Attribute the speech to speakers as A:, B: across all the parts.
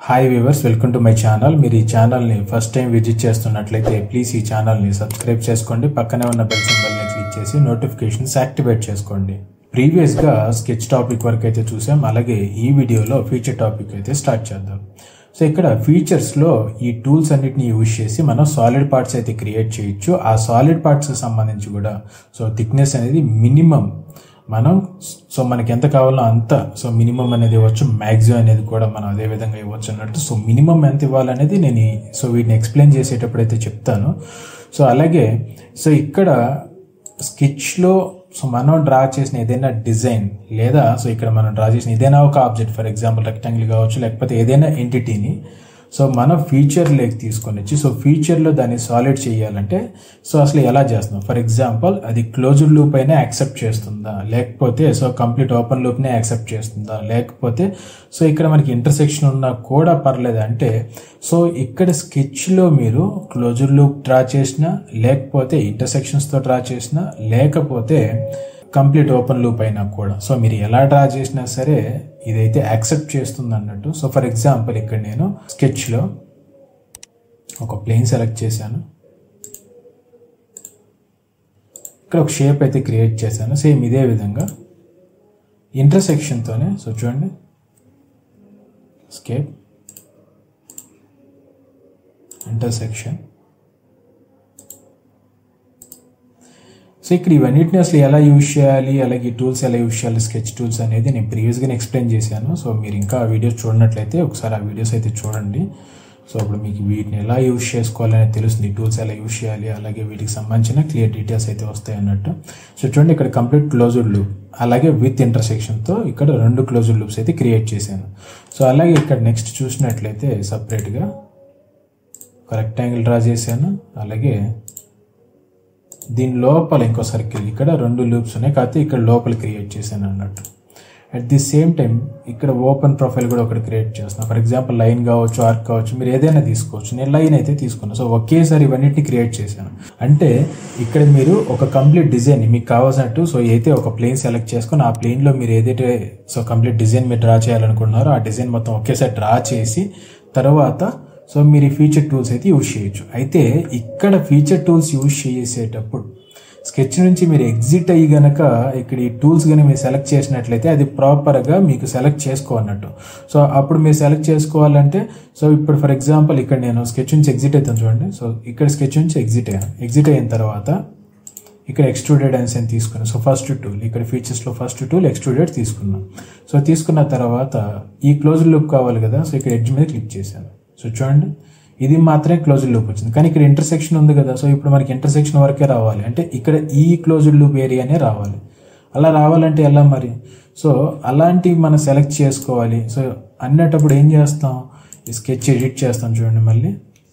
A: Hi viewers welcome to my channel మీరు ఈ ఛానల్ని ఫస్ట్ టైం విజిట్ చేస్తున్నట్లయితే ప్లీజ్ ఈ ఛానల్ని సబ్స్క్రైబ్ చేసుకోండి పక్కనే ఉన్న బెల్ సింబల్ని క్లిక్ చేసి నోటిఫికేషన్స్ యాక్టివేట్ చేసుకోండి ప్రీవియస్గా స్కెచ్ టాపిక్ వరకు అయితే చూసాం అలాగే ఈ వీడియోలో ఫీచర్ టాపిక్ అయితే స్టార్ట్ చేద్దాం సో ఇక్కడ ఫీచర్స్లో ఈ టూల్స్ అన్నిటిని యూజ్ చేసి మనం సాలిడ్ పార్ట్స్ అయితే క్రియేట్ చేయొచ్చు ఆ సాలిడ్ పార్ట్స్కి సంబంధించి కూడా సో థిక్నెస్ అనేది మినిమం మనం సో మనకి ఎంత కావాలో అంత సో మినిమం అనేది ఇవ్వచ్చు మ్యాక్సిమం అనేది కూడా మనం అదే విధంగా ఇవ్వచ్చు అన్నట్టు సో మినిమం ఎంత ఇవ్వాలనేది నేను ఈ- సో వీటిని ఎక్స్ప్లెయిన్ చేసేటప్పుడు అయితే చెప్తాను సో అలాగే సో ఇక్కడ స్కెచ్లో సో మనం డ్రా చేసిన ఏదైనా డిజైన్ లేదా సో ఇక్కడ మనం డ్రా చేసిన ఏదైనా ఒక ఆబ్జెక్ట్ ఫర్ ఎగ్జాంపుల్ రెక్టాంగిల్ కావచ్చు లేకపోతే ఏదైనా ఎంటిటీని సో మనం ఫీచర్లోకి తీసుకొని వచ్చి సో ఫీచర్లో దాన్ని సాలిడ్ చేయాలంటే సో అసలు ఎలా చేస్తున్నాం ఫర్ ఎగ్జాంపుల్ అది క్లోజ్డ్ లూప్ అయినా యాక్సెప్ట్ చేస్తుందా లేకపోతే సో కంప్లీట్ ఓపెన్ లూప్నే యాక్సెప్ట్ చేస్తుందా లేకపోతే సో ఇక్కడ మనకి ఇంటర్సెక్షన్ ఉన్నా కూడా పర్లేదు అంటే సో ఇక్కడ స్కెచ్లో మీరు క్లోజ్డ్ లూప్ డ్రా చేసినా లేకపోతే ఇంటర్సెక్షన్స్తో డ్రా చేసినా లేకపోతే కంప్లీట్ ఓపెన్ లూప్ అయినా కూడా సో మీరు ఎలా డ్రా చేసినా సరే ఇదైతే యాక్సెప్ట్ చేస్తుంది అన్నట్టు సో ఫర్ ఎగ్జాంపుల్ ఇక్కడ నేను స్కెచ్లో ఒక ప్లేన్ సెలెక్ట్ చేశాను ఇక్కడ ఒక షేప్ అయితే క్రియేట్ చేశాను సేమ్ ఇదే విధంగా ఇంటర్సెక్షన్తోనే సో చూడండి స్కేప్ ఇంటర్సెక్షన్ సో ఇక్కడ ఇవన్నిటిని అసలు ఎలా యూజ్ చేయాలి అలాగే ఈ టూల్స్ ఎలా యూజ్ చేయాలి స్కెచ్ టూల్స్ అనేది నేను ప్రీవియస్గానే ఎక్స్ప్లెయిన్ చేశాను సో మీరు ఇంకా ఆ వీడియోస్ చూడనట్లయితే ఒకసారి ఆ వీడియోస్ అయితే చూడండి సో అప్పుడు మీకు వీటిని ఎలా యూజ్ చేసుకోవాలని తెలుస్తుంది టూల్స్ ఎలా యూజ్ చేయాలి అలాగే వీటికి సంబంధించిన క్లియర్ డీటెయిల్స్ అయితే వస్తాయి అన్నట్టు సో చూడండి ఇక్కడ కంప్లీట్ క్లోజ్డ్ లూప్ అలాగే విత్ ఇంటర్సెక్షన్తో ఇక్కడ రెండు క్లోజ్డ్ లూప్స్ అయితే క్రియేట్ చేశాను సో అలాగే ఇక్కడ నెక్స్ట్ చూసినట్లయితే సపరేట్గా ఒక రెక్టాంగిల్ డ్రా చేశాను అలాగే దీని లోపల ఇంకో సర్కిల్ ఇక్కడ రెండు లూప్స్ ఉన్నాయి కాకపోతే ఇక్కడ లోపల క్రియేట్ చేశాను అన్నట్టు అట్ ది సేమ్ టైం ఇక్కడ ఓపెన్ ప్రొఫైల్ కూడా ఒకటి క్రియేట్ చేస్తున్నాను ఫర్ ఎగ్జాంపుల్ లైన్ కావచ్చు ఆర్క్ కావచ్చు మీరు ఏదైనా తీసుకోవచ్చు నేను లైన్ అయితే తీసుకున్నాను సో ఒకేసారి ఇవన్నిటిని క్రియేట్ చేశాను అంటే ఇక్కడ మీరు ఒక కంప్లీట్ డిజైన్ మీకు కావాల్సినట్టు సో అయితే ఒక ప్లేన్ సెలెక్ట్ చేసుకొని ఆ ప్లేన్లో మీరు ఏదైతే సో కంప్లీట్ డిజైన్ మీరు డ్రా చేయాలనుకుంటున్నారో ఆ డిజైన్ మొత్తం ఒకేసారి డ్రా చేసి తర్వాత సో మీరు ఈ ఫీచర్ టూల్స్ అయితే యూజ్ చేయొచ్చు అయితే ఇక్కడ ఫీచర్ టూల్స్ యూజ్ చేసేటప్పుడు స్కెచ్ నుంచి మీరు ఎగ్జిట్ అయ్యి గనక ఇక్కడ ఈ టూల్స్ కానీ మీరు సెలెక్ట్ చేసినట్లయితే అది ప్రాపర్గా మీకు సెలెక్ట్ చేసుకోవన్నట్టు సో అప్పుడు మీరు సెలెక్ట్ చేసుకోవాలంటే సో ఇప్పుడు ఫర్ ఎగ్జాంపుల్ ఇక్కడ నేను స్కెచ్ నుంచి ఎగ్జిట్ అవుతాను చూడండి సో ఇక్కడ స్కెచ్ నుంచి ఎగ్జిట్ అయ్యాను ఎగ్జిట్ అయిన తర్వాత ఇక్కడ ఎక్స్ట్రూడెడ్ అని అని తీసుకున్నాను సో ఫస్ట్ టూల్ ఇక్కడ ఫీచర్స్లో ఫస్ట్ టూల్ ఎక్స్ట్రూడెడ్ తీసుకున్నాం సో తీసుకున్న తర్వాత ఈ క్లోజ్ లూప్ కావాలి కదా సో ఇక్కడ ఎడ్జ్ మీద క్లిక్ చేశాను సో చూడండి ఇది మాత్రమే క్లోజ్డ్ లూప్ వచ్చింది కానీ ఇక్కడ ఇంటర్సెక్షన్ ఉంది కదా సో ఇప్పుడు మనకి ఇంటర్సెక్షన్ వరకే రావాలి అంటే ఇక్కడ ఈ క్లోజ్డ్ లూప్ ఏరియానే రావాలి అలా రావాలంటే ఎలా మరి సో అలాంటివి మనం సెలెక్ట్ చేసుకోవాలి సో అన్నటప్పుడు ఏం చేస్తాం ఈ స్కెచ్ ఎడిట్ చేస్తాం చూడండి మళ్ళీ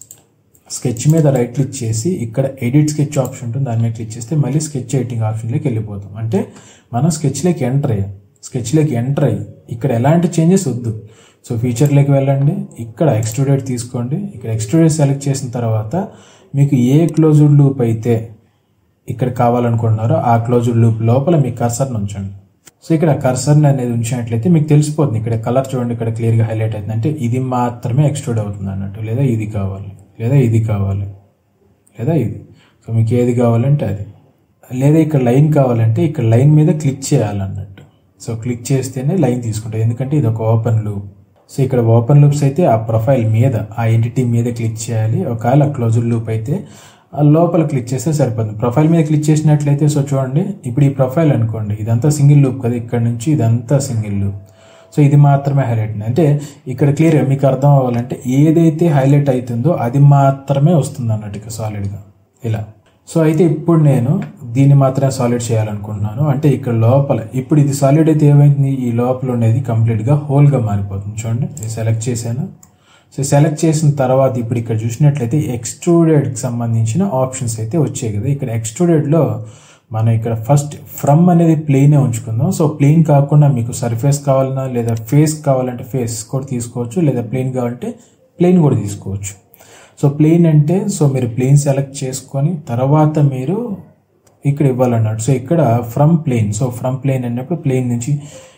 A: స్కెచ్ మీద రైట్ క్లిక్ చేసి ఇక్కడ ఎడిట్ స్కెచ్ ఆప్షన్ ఉంటుంది దాని మీద క్లిక్ చేస్తే మళ్ళీ స్కెచ్ ఎడిటింగ్ ఆప్షన్లోకి వెళ్ళిపోతాం అంటే మనం స్కెచ్లోకి ఎంటర్ అయ్యాం స్కెచ్లోకి ఎంటర్ అయ్యి ఇక్కడ ఎలాంటి చేంజెస్ వద్దు సో ఫీచర్లోకి వెళ్ళండి ఇక్కడ ఎక్స్ట్రూడెడ్ తీసుకోండి ఇక్కడ ఎక్స్ట్రూడెడ్ సెలెక్ట్ చేసిన తర్వాత మీకు ఏ క్లోజ్డ్ లూప్ అయితే ఇక్కడ కావాలనుకుంటున్నారో ఆ క్లోజ్డ్ లూప్ లోపల మీ కర్సర్ని ఉంచండి సో ఇక్కడ కర్సర్ అనేది ఉంచినట్లయితే మీకు తెలిసిపోతుంది ఇక్కడ కలర్ చూడండి ఇక్కడ క్లియర్గా హైలైట్ అవుతుంది అంటే ఇది మాత్రమే ఎక్స్ట్రూడ్ అవుతుంది అన్నట్టు లేదా ఇది కావాలి లేదా ఇది కావాలి లేదా ఇది సో మీకు ఏది కావాలంటే అది లేదా ఇక్కడ లైన్ కావాలంటే ఇక్కడ లైన్ మీద క్లిక్ చేయాలన్నట్టు సో క్లిక్ చేస్తేనే లైన్ తీసుకుంటుంది ఎందుకంటే ఇది ఒక ఓపెన్ లూప్ సో ఇక్కడ ఓపెన్ లూప్స్ అయితే ఆ ప్రొఫైల్ మీద ఆ ఎంటిటీ మీద క్లిక్ చేయాలి ఒకవేళ క్లోజ్డ్ లూప్ అయితే ఆ లోపల క్లిక్ చేస్తే సరిపోతుంది ప్రొఫైల్ మీద క్లిక్ చేసినట్లయితే సో చూడండి ఇప్పుడు ఈ ప్రొఫైల్ అనుకోండి ఇదంతా సింగిల్ లూప్ కదా ఇక్కడ నుంచి ఇదంతా సింగిల్ లూప్ సో ఇది మాత్రమే హైలైట్ ఉంది. అంటే ఇక్కడ క్లియర్గా మీకు అర్థం అవ్వాలంటే ఏదైతే హైలైట్ అవుతుందో అది మాత్రమే వస్తుంది అన్నట్టు ఇక సాలిడ్గా ఇలా సో అయితే ఇప్పుడు నేను దీన్ని మాత్రమే సాలిడ్ చేయాలనుకుంటున్నాను అంటే ఇక్కడ లోపల ఇప్పుడు ఇది సాలిడ్ అయితే ఏమైంది ఈ లోపల ఉండేది కంప్లీట్గా హోల్గా మారిపోతుంది చూడండి నేను సెలెక్ట్ చేశాను సో సెలెక్ట్ చేసిన తర్వాత ఇప్పుడు ఇక్కడ చూసినట్లయితే ఎక్స్ట్రూడెడ్కి సంబంధించిన ఆప్షన్స్ అయితే వచ్చాయి కదా ఇక్కడ ఎక్స్ట్రూడెడ్లో మనం ఇక్కడ ఫస్ట్ ఫ్రమ్ అనేది ప్లెయినే ఉంచుకుందాం సో ప్లెయిన్ కాకుండా మీకు సర్ఫేస్ కావాలన్నా లేదా ఫేస్ కావాలంటే ఫేస్ కూడా తీసుకోవచ్చు లేదా ప్లెయిన్ కావాలంటే ప్లెయిన్ కూడా తీసుకోవచ్చు సో ప్లెయిన్ అంటే సో మీరు ప్లెయిన్ సెలెక్ట్ చేసుకొని తర్వాత మీరు ఇక్కడ ఇవ్వాలన్నాడు సో ఇక్కడ from plane so from plane అన్నప్పుడు ప్లేన్ నుంచి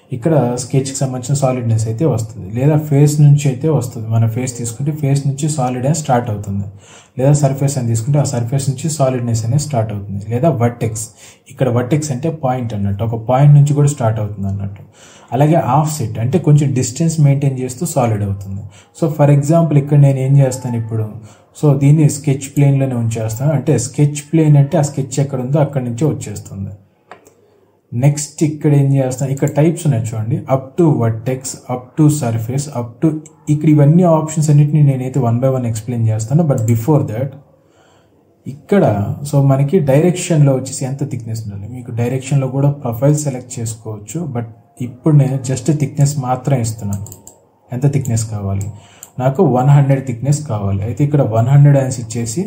A: ఇక్కడ స్కెచ్కి సంబంధించిన సాలిడ్నెస్ అయితే వస్తుంది లేదా ఫేస్ నుంచి అయితే వస్తుంది మన ఫేస్ తీసుకుంటే ఫేస్ నుంచి సాలిడ్ అని స్టార్ట్ అవుతుంది లేదా సర్ఫేస్ అని తీసుకుంటే ఆ సర్ఫేస్ నుంచి సాలిడ్నెస్ అనేది స్టార్ట్ అవుతుంది లేదా వర్టెక్స్ ఇక్కడ వర్టెక్స్ అంటే పాయింట్ అన్నట్టు ఒక పాయింట్ నుంచి కూడా స్టార్ట్ అవుతుంది అన్నట్టు అలాగే ఆఫ్ సెట్ అంటే కొంచెం డిస్టెన్స్ మెయింటైన్ చేస్తూ సాలిడ్ అవుతుంది సో ఫర్ ఎగ్జాంపుల్ ఇక్కడ నేను ఏం చేస్తాను ఇప్పుడు సో దీన్ని స్కెచ్ ప్లేన్లోనే ఉంచేస్తాను అంటే స్కెచ్ ప్లేన్ అంటే ఆ స్కెచ్ ఎక్కడ ఉందో అక్కడి నుంచే వచ్చేస్తుంది నెక్స్ట్ ఇక్కడ ఏం చేస్తాం ఇక్కడ టైప్స్ ఉన్నాయి చూడండి up to vertex up to surface up to ఇక్కడ ఇవన్నీ ఆప్షన్స్ అన్నిటిని నేనైతే వన్ బై వన్ ఎక్స్ప్లెయిన్ చేస్తాను బట్ బిఫోర్ దట్ ఇక్కడ సో మనకి డైరెక్షన్లో వచ్చేసి ఎంత థిక్నెస్ ఉండాలి మీకు డైరెక్షన్లో కూడా ప్రొఫైల్ సెలెక్ట్ చేసుకోవచ్చు బట్ ఇప్పుడు నేను జస్ట్ థిక్నెస్ మాత్రం ఇస్తున్నాను ఎంత థిక్నెస్ కావాలి నాకు వన్ హండ్రెడ్ థిక్నెస్ కావాలి అయితే ఇక్కడ వన్ హండ్రెడ్ అనేసి ఇచ్చేసి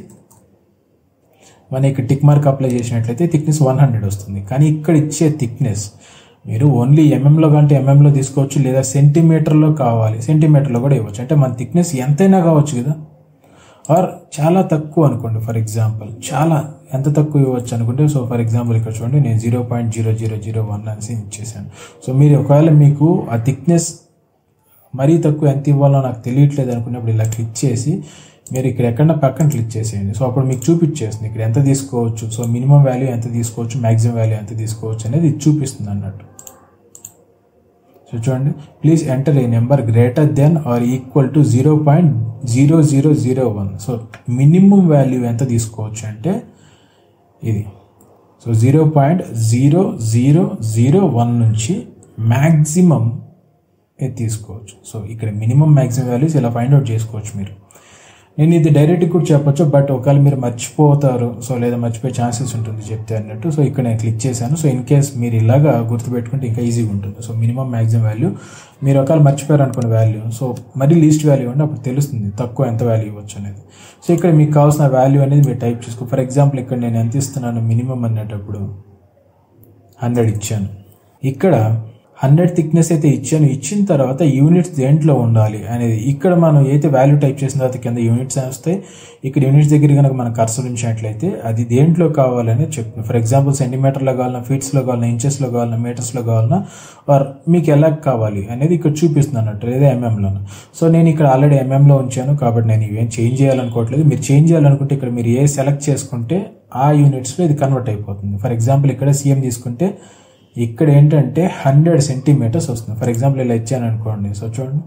A: మనకి టిక్ మార్క్ అప్లై చేసినట్లయితే థిక్నెస్ వన్ హండ్రెడ్ వస్తుంది కానీ ఇక్కడ ఇచ్చే థిక్నెస్ మీరు ఓన్లీ ఎంఎంలో కంటే ఎంఎంలో తీసుకోవచ్చు లేదా సెంటీమీటర్లో కావాలి సెంటీమీటర్లో కూడా ఇవ్వచ్చు అంటే మన థిక్నెస్ ఎంతైనా కావచ్చు కదా ఆర్ చాలా తక్కువ అనుకోండి ఫర్ ఎగ్జాంపుల్ చాలా ఎంత తక్కువ ఇవ్వచ్చు అనుకుంటే సో ఫర్ ఎగ్జాంపుల్ ఇక్కడ చూడండి నేను zero point zero zero zero one అనేసి ఇచ్చేసాను సో మీరు ఒకవేళ మీకు ఆ థిక్నెస్ మరీ తక్కువ ఎంత ఇవ్వాలో నాకు తెలియట్లేదు అనుకున్నప్పుడు ఇలా క్లిక్ చేసి మీరు ఇక్కడ ఎక్కడ పక్కన క్లిక్ చేసేయండి సో అప్పుడు మీకు చూపించేస్తుంది ఇక్కడ ఎంత తీసుకోవచ్చు సో మినిమం వాల్యూ ఎంత తీసుకోవచ్చు మ్యాక్సిమం వాల్యూ ఎంత తీసుకోవచ్చు అనేది ఇది చూపిస్తుంది అన్నట్టు సో చూడండి please enter a number greater than or equal to zero point zero zero zero one so minimum value ఎంత తీసుకోవచ్చు అంటే ఇది so zero point zero zero zero one నుంచి మ్యాక్సిమం ఇది తీసుకోవచ్చు సో ఇక్కడ మినిమం మ్యాక్సిమం వాల్యూస్ ఇలా ఫైండ్ అవుట్ చేసుకోవచ్చు మీరు నేను ఇది డైరెక్ట్ కూడా చెప్పొచ్చు బట్ ఒకవేళ మీరు మర్చిపోతారు సో లేదా మర్చిపోయే ఛాన్సెస్ ఉంటుంది చెప్తే అన్నట్టు సో ఇక్కడ నేను క్లిక్ చేశాను సో ఇన్ కేస్ మీరు ఇలాగా గుర్తుపెట్టుకుంటే ఇంకా ఈజీగా ఉంటుంది సో మినిమం మ్యాక్సిమం వాల్యూ మీరు ఒకవేళ మర్చిపోయారు అనుకున్న వాల్యూ సో మరీ లీస్ట్ వాల్యూ ఉంటే అప్పుడు తెలుస్తుంది తక్కువ ఎంత వాల్యూ ఇవ్వచ్చు అనేది సో ఇక్కడ మీకు కావాల్సిన వాల్యూ అనేది మీరు టైప్ చేసుకో ఫర్ ఎగ్జాంపుల్ ఇక్కడ నేను ఎంత ఇస్తున్నాను మినిమం అనేటప్పుడు హండ్రెడ్ ఇచ్చాను ఇక్కడ హండ్రెడ్ థిక్నెస్ అయితే ఇచ్చాను ఇచ్చిన తర్వాత యూనిట్స్ దేంట్లో ఉండాలి అనేది ఇక్కడ మనం అయితే వాల్యూ టైప్ చేసిన తర్వాత కింద యూనిట్స్ వస్తాయి ఇక్కడ యూనిట్స్ దగ్గర కనుక మనం కర్సర్ ఉంచినట్లయితే అది దేంట్లో కావాలని చెప్తుంది ఫర్ ఎగ్జాంపుల్ సెంటీమీటర్లో కావాలన్నా ఫీట్స్లో కావాలన్నా ఇంచెస్లో కావాలన్నా మీటర్స్లో కావాలన్నా ఆర్ మీకు ఎలా కావాలి అనేది ఇక్కడ చూపిస్తుంది అన్నట్టు లేదా ఎంఎంలో సో నేను ఇక్కడ ఆల్రెడీ ఎంఎంలో ఉంచాను కాబట్టి నేను ఇవేం చేంజ్ చేయాలనుకోవట్లేదు మీరు చేంజ్ చేయాలనుకుంటే ఇక్కడ మీరు ఏ సెలెక్ట్ చేసుకుంటే ఆ యూనిట్స్లో ఇది కన్వర్ట్ అయిపోతుంది ఫర్ ఎగ్జాంపుల్ ఇక్కడ సీఎం తీసుకుంటే ఇక్కడ ఏంటంటే హండ్రెడ్ సెంటీమీటర్స్ వస్తుంది ఫర్ ఎగ్జాంపుల్ ఇలా ఇచ్చాను అనుకోండి సో చూడండి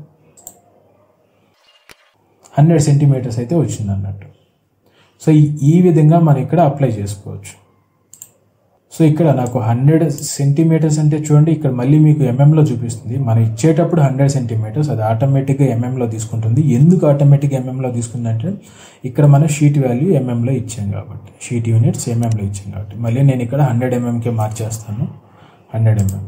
A: హండ్రెడ్ సెంటీమీటర్స్ అయితే వచ్చింది అన్నట్టు సో ఈ విధంగా మనం ఇక్కడ అప్లై చేసుకోవచ్చు సో ఇక్కడ నాకు హండ్రెడ్ సెంటీమీటర్స్ అంటే చూడండి ఇక్కడ మళ్ళీ మీకు ఎంఎంలో చూపిస్తుంది మనం ఇచ్చేటప్పుడు హండ్రెడ్ సెంటీమీటర్స్ అది ఆటోమేటిక్గా ఎంఎంలో తీసుకుంటుంది ఎందుకు ఆటోమేటిక్గా ఎంఎంలో తీసుకుందంటే ఇక్కడ మనం షీట్ వాల్యూ ఎంఎంలో ఇచ్చాం కాబట్టి షీట్ యూనిట్స్ ఎంఎంలో ఇచ్చాం కాబట్టి మళ్ళీ నేను ఇక్కడ హండ్రెడ్ ఎంఎంకే మార్చేస్తాను హండ్రెడ్ ఎంఎం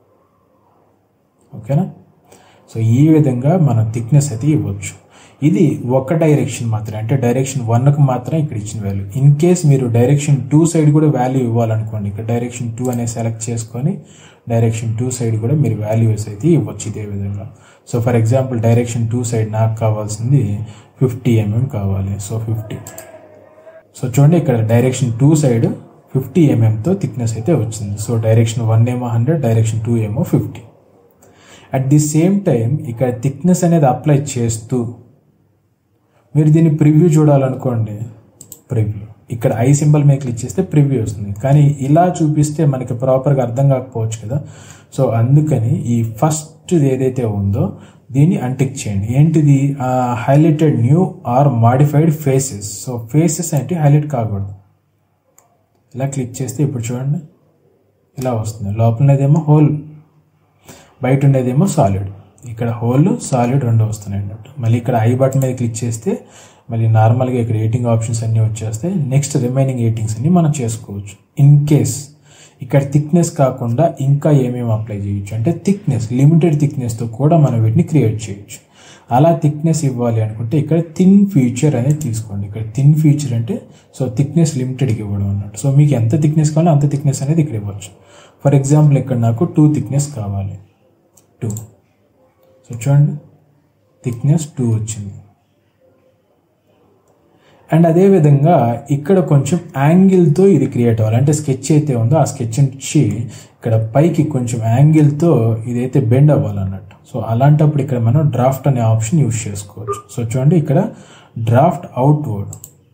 A: ఓకేనా సో ఈ విధంగా మనం థిక్నెస్ అయితే ఇవ్వచ్చు ఇది ఒక డైరెక్షన్ మాత్రమే అంటే డైరెక్షన్ వన్కి మాత్రం ఇక్కడ ఇచ్చిన వాల్యూ ఇన్ కేస్ మీరు డైరెక్షన్ టూ సైడ్ కూడా వాల్యూ ఇవ్వాలనుకోండి ఇక్కడ డైరెక్షన్ టూ అనేది సెలెక్ట్ చేసుకొని డైరెక్షన్ టూ సైడ్ కూడా మీరు వాల్యూస్ అయితే ఇవ్వచ్చు ఇదే విధంగా so for example direction two side నాకు కావాల్సింది ఫిఫ్టీ ఎంఎం కావాలి సో ఫిఫ్టీ సో చూడండి ఇక్కడ డైరెక్షన్ టూ సైడ్ ఫిఫ్టీ ఎంఎంతో థిక్నెస్ అయితే వచ్చింది సో డైరెక్షన్ వన్ ఏమో హండ్రెడ్ డైరెక్షన్ టూ ఏమో fifty at the same time ఇక్కడ థిక్నెస్ అనేది అప్లై చేస్తూ మీరు దీన్ని ప్రివ్యూ చూడాలనుకోండి ప్రివ్యూ ఇక్కడ ఐ సింబల్ మీద క్లిక్ చేస్తే ప్రివ్యూ వస్తుంది కానీ ఇలా చూపిస్తే మనకి ప్రాపర్గా అర్థం కాకపోవచ్చు కదా సో అందుకని ఈ ఫస్ట్ ఏదైతే ఉందో దీన్ని అంటిక్ చేయండి ఏంటిది highlighted new or modified faces so faces అంటే హైలైట్ కాకూడదు ఇలా క్లిక్ చేస్తే ఇప్పుడు చూడండి ఇలా వస్తుంది లోపలనేదేమో హోల్ బయట ఉండేదేమో సాలిడ్ ఇక్కడ హోల్ సాలిడ్ రెండు వస్తున్నాయి అన్నట్టు మళ్ళీ ఇక్కడ ఐ బటన్ మీద క్లిక్ చేస్తే మళ్ళీ నార్మల్గా ఇక్కడ ఎయిటింగ్ ఆప్షన్స్ అన్నీ వచ్చేస్తాయి నెక్స్ట్ రిమైనింగ్ ఎయిటింగ్స్ అన్ని మనం చేసుకోవచ్చు ఇన్ కేస్ ఇక్కడ థిక్నెస్ కాకుండా ఇంకా ఏమేమి అప్లై చేయొచ్చు అంటే థిక్నెస్ లిమిటెడ్ థిక్నెస్తో కూడా మనం వీటిని క్రియేట్ చేయొచ్చు అలా థిక్నెస్ ఇవ్వాలి అనుకుంటే ఇక్కడ థిన్ ఫీచర్ అనేది తీసుకోండి ఇక్కడ థిన్ ఫీచర్ అంటే సో థిక్నెస్ లిమిటెడ్కి ఇవ్వడం అన్నట్టు సో మీకు ఎంత థిక్నెస్ కావాలో అంత థిక్నెస్ అనేది ఇక్కడ ఇవ్వచ్చు ఫర్ ఎగ్జాంపుల్ ఇక్కడ నాకు టూ థిక్నెస్ కావాలి టూ సో చూడండి థిక్నెస్ టూ వచ్చింది అండ్ అదే విధంగా ఇక్కడ కొంచెం యాంగిల్తో ఇది క్రియేట్ అవ్వాలి అంటే స్కెచ్ అయితే ఉందో ఆ స్కెచ్ నుంచి ఇక్కడ పైకి కొంచెం యాంగిల్తో ఇదైతే బెండ్ అవ్వాలన్నట్టు సో అలాంటప్పుడు ఇక్కడ మనం డ్రాఫ్ట్ అనే ఆప్షన్ యూస్ చేసుకోవచ్చు సో చూడండి ఇక్కడ డ్రాఫ్ట్ అవుట్వర్డ్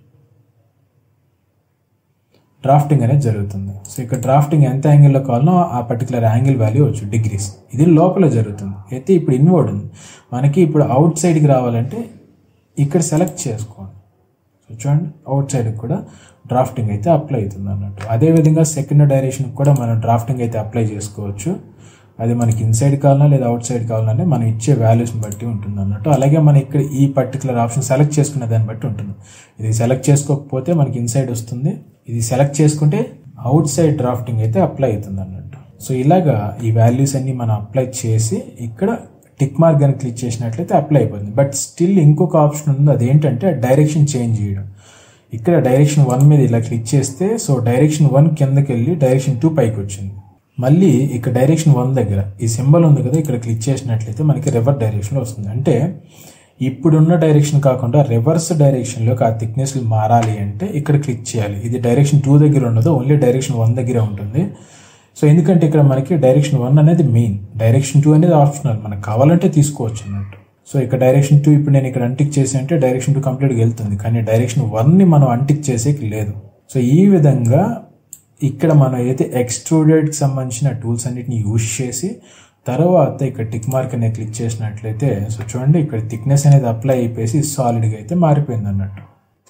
A: డ్రాఫ్టింగ్ అనేది జరుగుతుంది సో ఇక్కడ డ్రాఫ్టింగ్ ఎంత యాంగిల్లో కావాలనో ఆ పర్టికులర్ యాంగిల్ వాల్యూ వచ్చు డిగ్రీస్ ఇది లోపల జరుగుతుంది అయితే ఇప్పుడు ఇన్వర్డ్ ఉంది మనకి ఇప్పుడు అవుట్ సైడ్కి రావాలంటే ఇక్కడ సెలెక్ట్ చేసుకోండి సో చూడండి అవుట్ సైడ్కి కూడా డ్రాఫ్టింగ్ అయితే అప్లై అవుతుంది అన్నట్టు అదేవిధంగా సెకండ్ డైరెక్షన్కి కూడా మనం డ్రాఫ్టింగ్ అయితే అప్లై చేసుకోవచ్చు అది మనకి ఇన్సైడ్ కావాలన్నా లేదా అవుట్ సైడ్ కావాలన్నా మనం ఇచ్చే వాల్యూస్ని బట్టి ఉంటుంది అన్నట్టు అలాగే మనం ఇక్కడ ఈ పర్టికులర్ ఆప్షన్ సెలెక్ట్ చేసుకునే దాన్ని బట్టి ఉంటుంది ఇది సెలెక్ట్ చేసుకోకపోతే మనకి ఇన్సైడ్ వస్తుంది ఇది సెలెక్ట్ చేసుకుంటే అవుట్ సైడ్ డ్రాఫ్టింగ్ అయితే అప్లై అవుతుంది అన్నట్టు సో ఇలాగా ఈ వాల్యూస్ అన్ని మనం అప్లై చేసి ఇక్కడ టిక్ మార్క్ కానీ క్లిక్ చేసినట్లయితే అప్లై అయిపోతుంది బట్ స్టిల్ ఇంకొక ఆప్షన్ ఉంది అదేంటంటే డైరెక్షన్ చేంజ్ చేయడం ఇక్కడ డైరెక్షన్ వన్ మీద ఇలా క్లిక్ చేస్తే సో డైరెక్షన్ వన్ కిందకి వెళ్ళి డైరెక్షన్ టూ పైకి వచ్చింది మళ్ళీ ఇక్కడ డైరెక్షన్ వన్ దగ్గర ఈ సింబల్ ఉంది కదా ఇక్కడ క్లిక్ చేసినట్లయితే మనకి రివర్స్ డైరెక్షన్లో వస్తుంది అంటే ఇప్పుడున్న డైరెక్షన్ కాకుండా రివర్స్ డైరెక్షన్లోకి ఆ థిక్నెస్ మారాలి అంటే ఇక్కడ క్లిక్ చేయాలి ఇది డైరెక్షన్ టూ దగ్గర ఉండదు ఓన్లీ డైరెక్షన్ వన్ దగ్గరే ఉంటుంది సో ఎందుకంటే ఇక్కడ మనకి డైరెక్షన్ వన్ అనేది మెయిన్ డైరెక్షన్ టూ అనేది ఆప్షనల్ మనకు కావాలంటే తీసుకోవచ్చు అన్నట్టు సో ఇక్కడ డైరెక్షన్ టూ ఇప్పుడు నేను ఇక్కడ అంటిక్ చేసి అంటే డైరెక్షన్ టూ కంప్లీట్గా వెళ్తుంది కానీ డైరెక్షన్ వన్ని మనం అంటిక్ చేసేకి లేదు సో ఈ విధంగా ఇక్కడ మనం అయితే ఎక్స్ట్రూడెడ్కి సంబంధించిన టూల్స్ అన్నిటిని యూజ్ చేసి తర్వాత ఇక్కడ టిక్ మార్క్ అనేది క్లిక్ చేసినట్లయితే సో చూడండి ఇక్కడ థిక్నెస్ అనేది అప్లై అయిపోయి సాలిడ్గా అయితే మారిపోయింది అన్నట్టు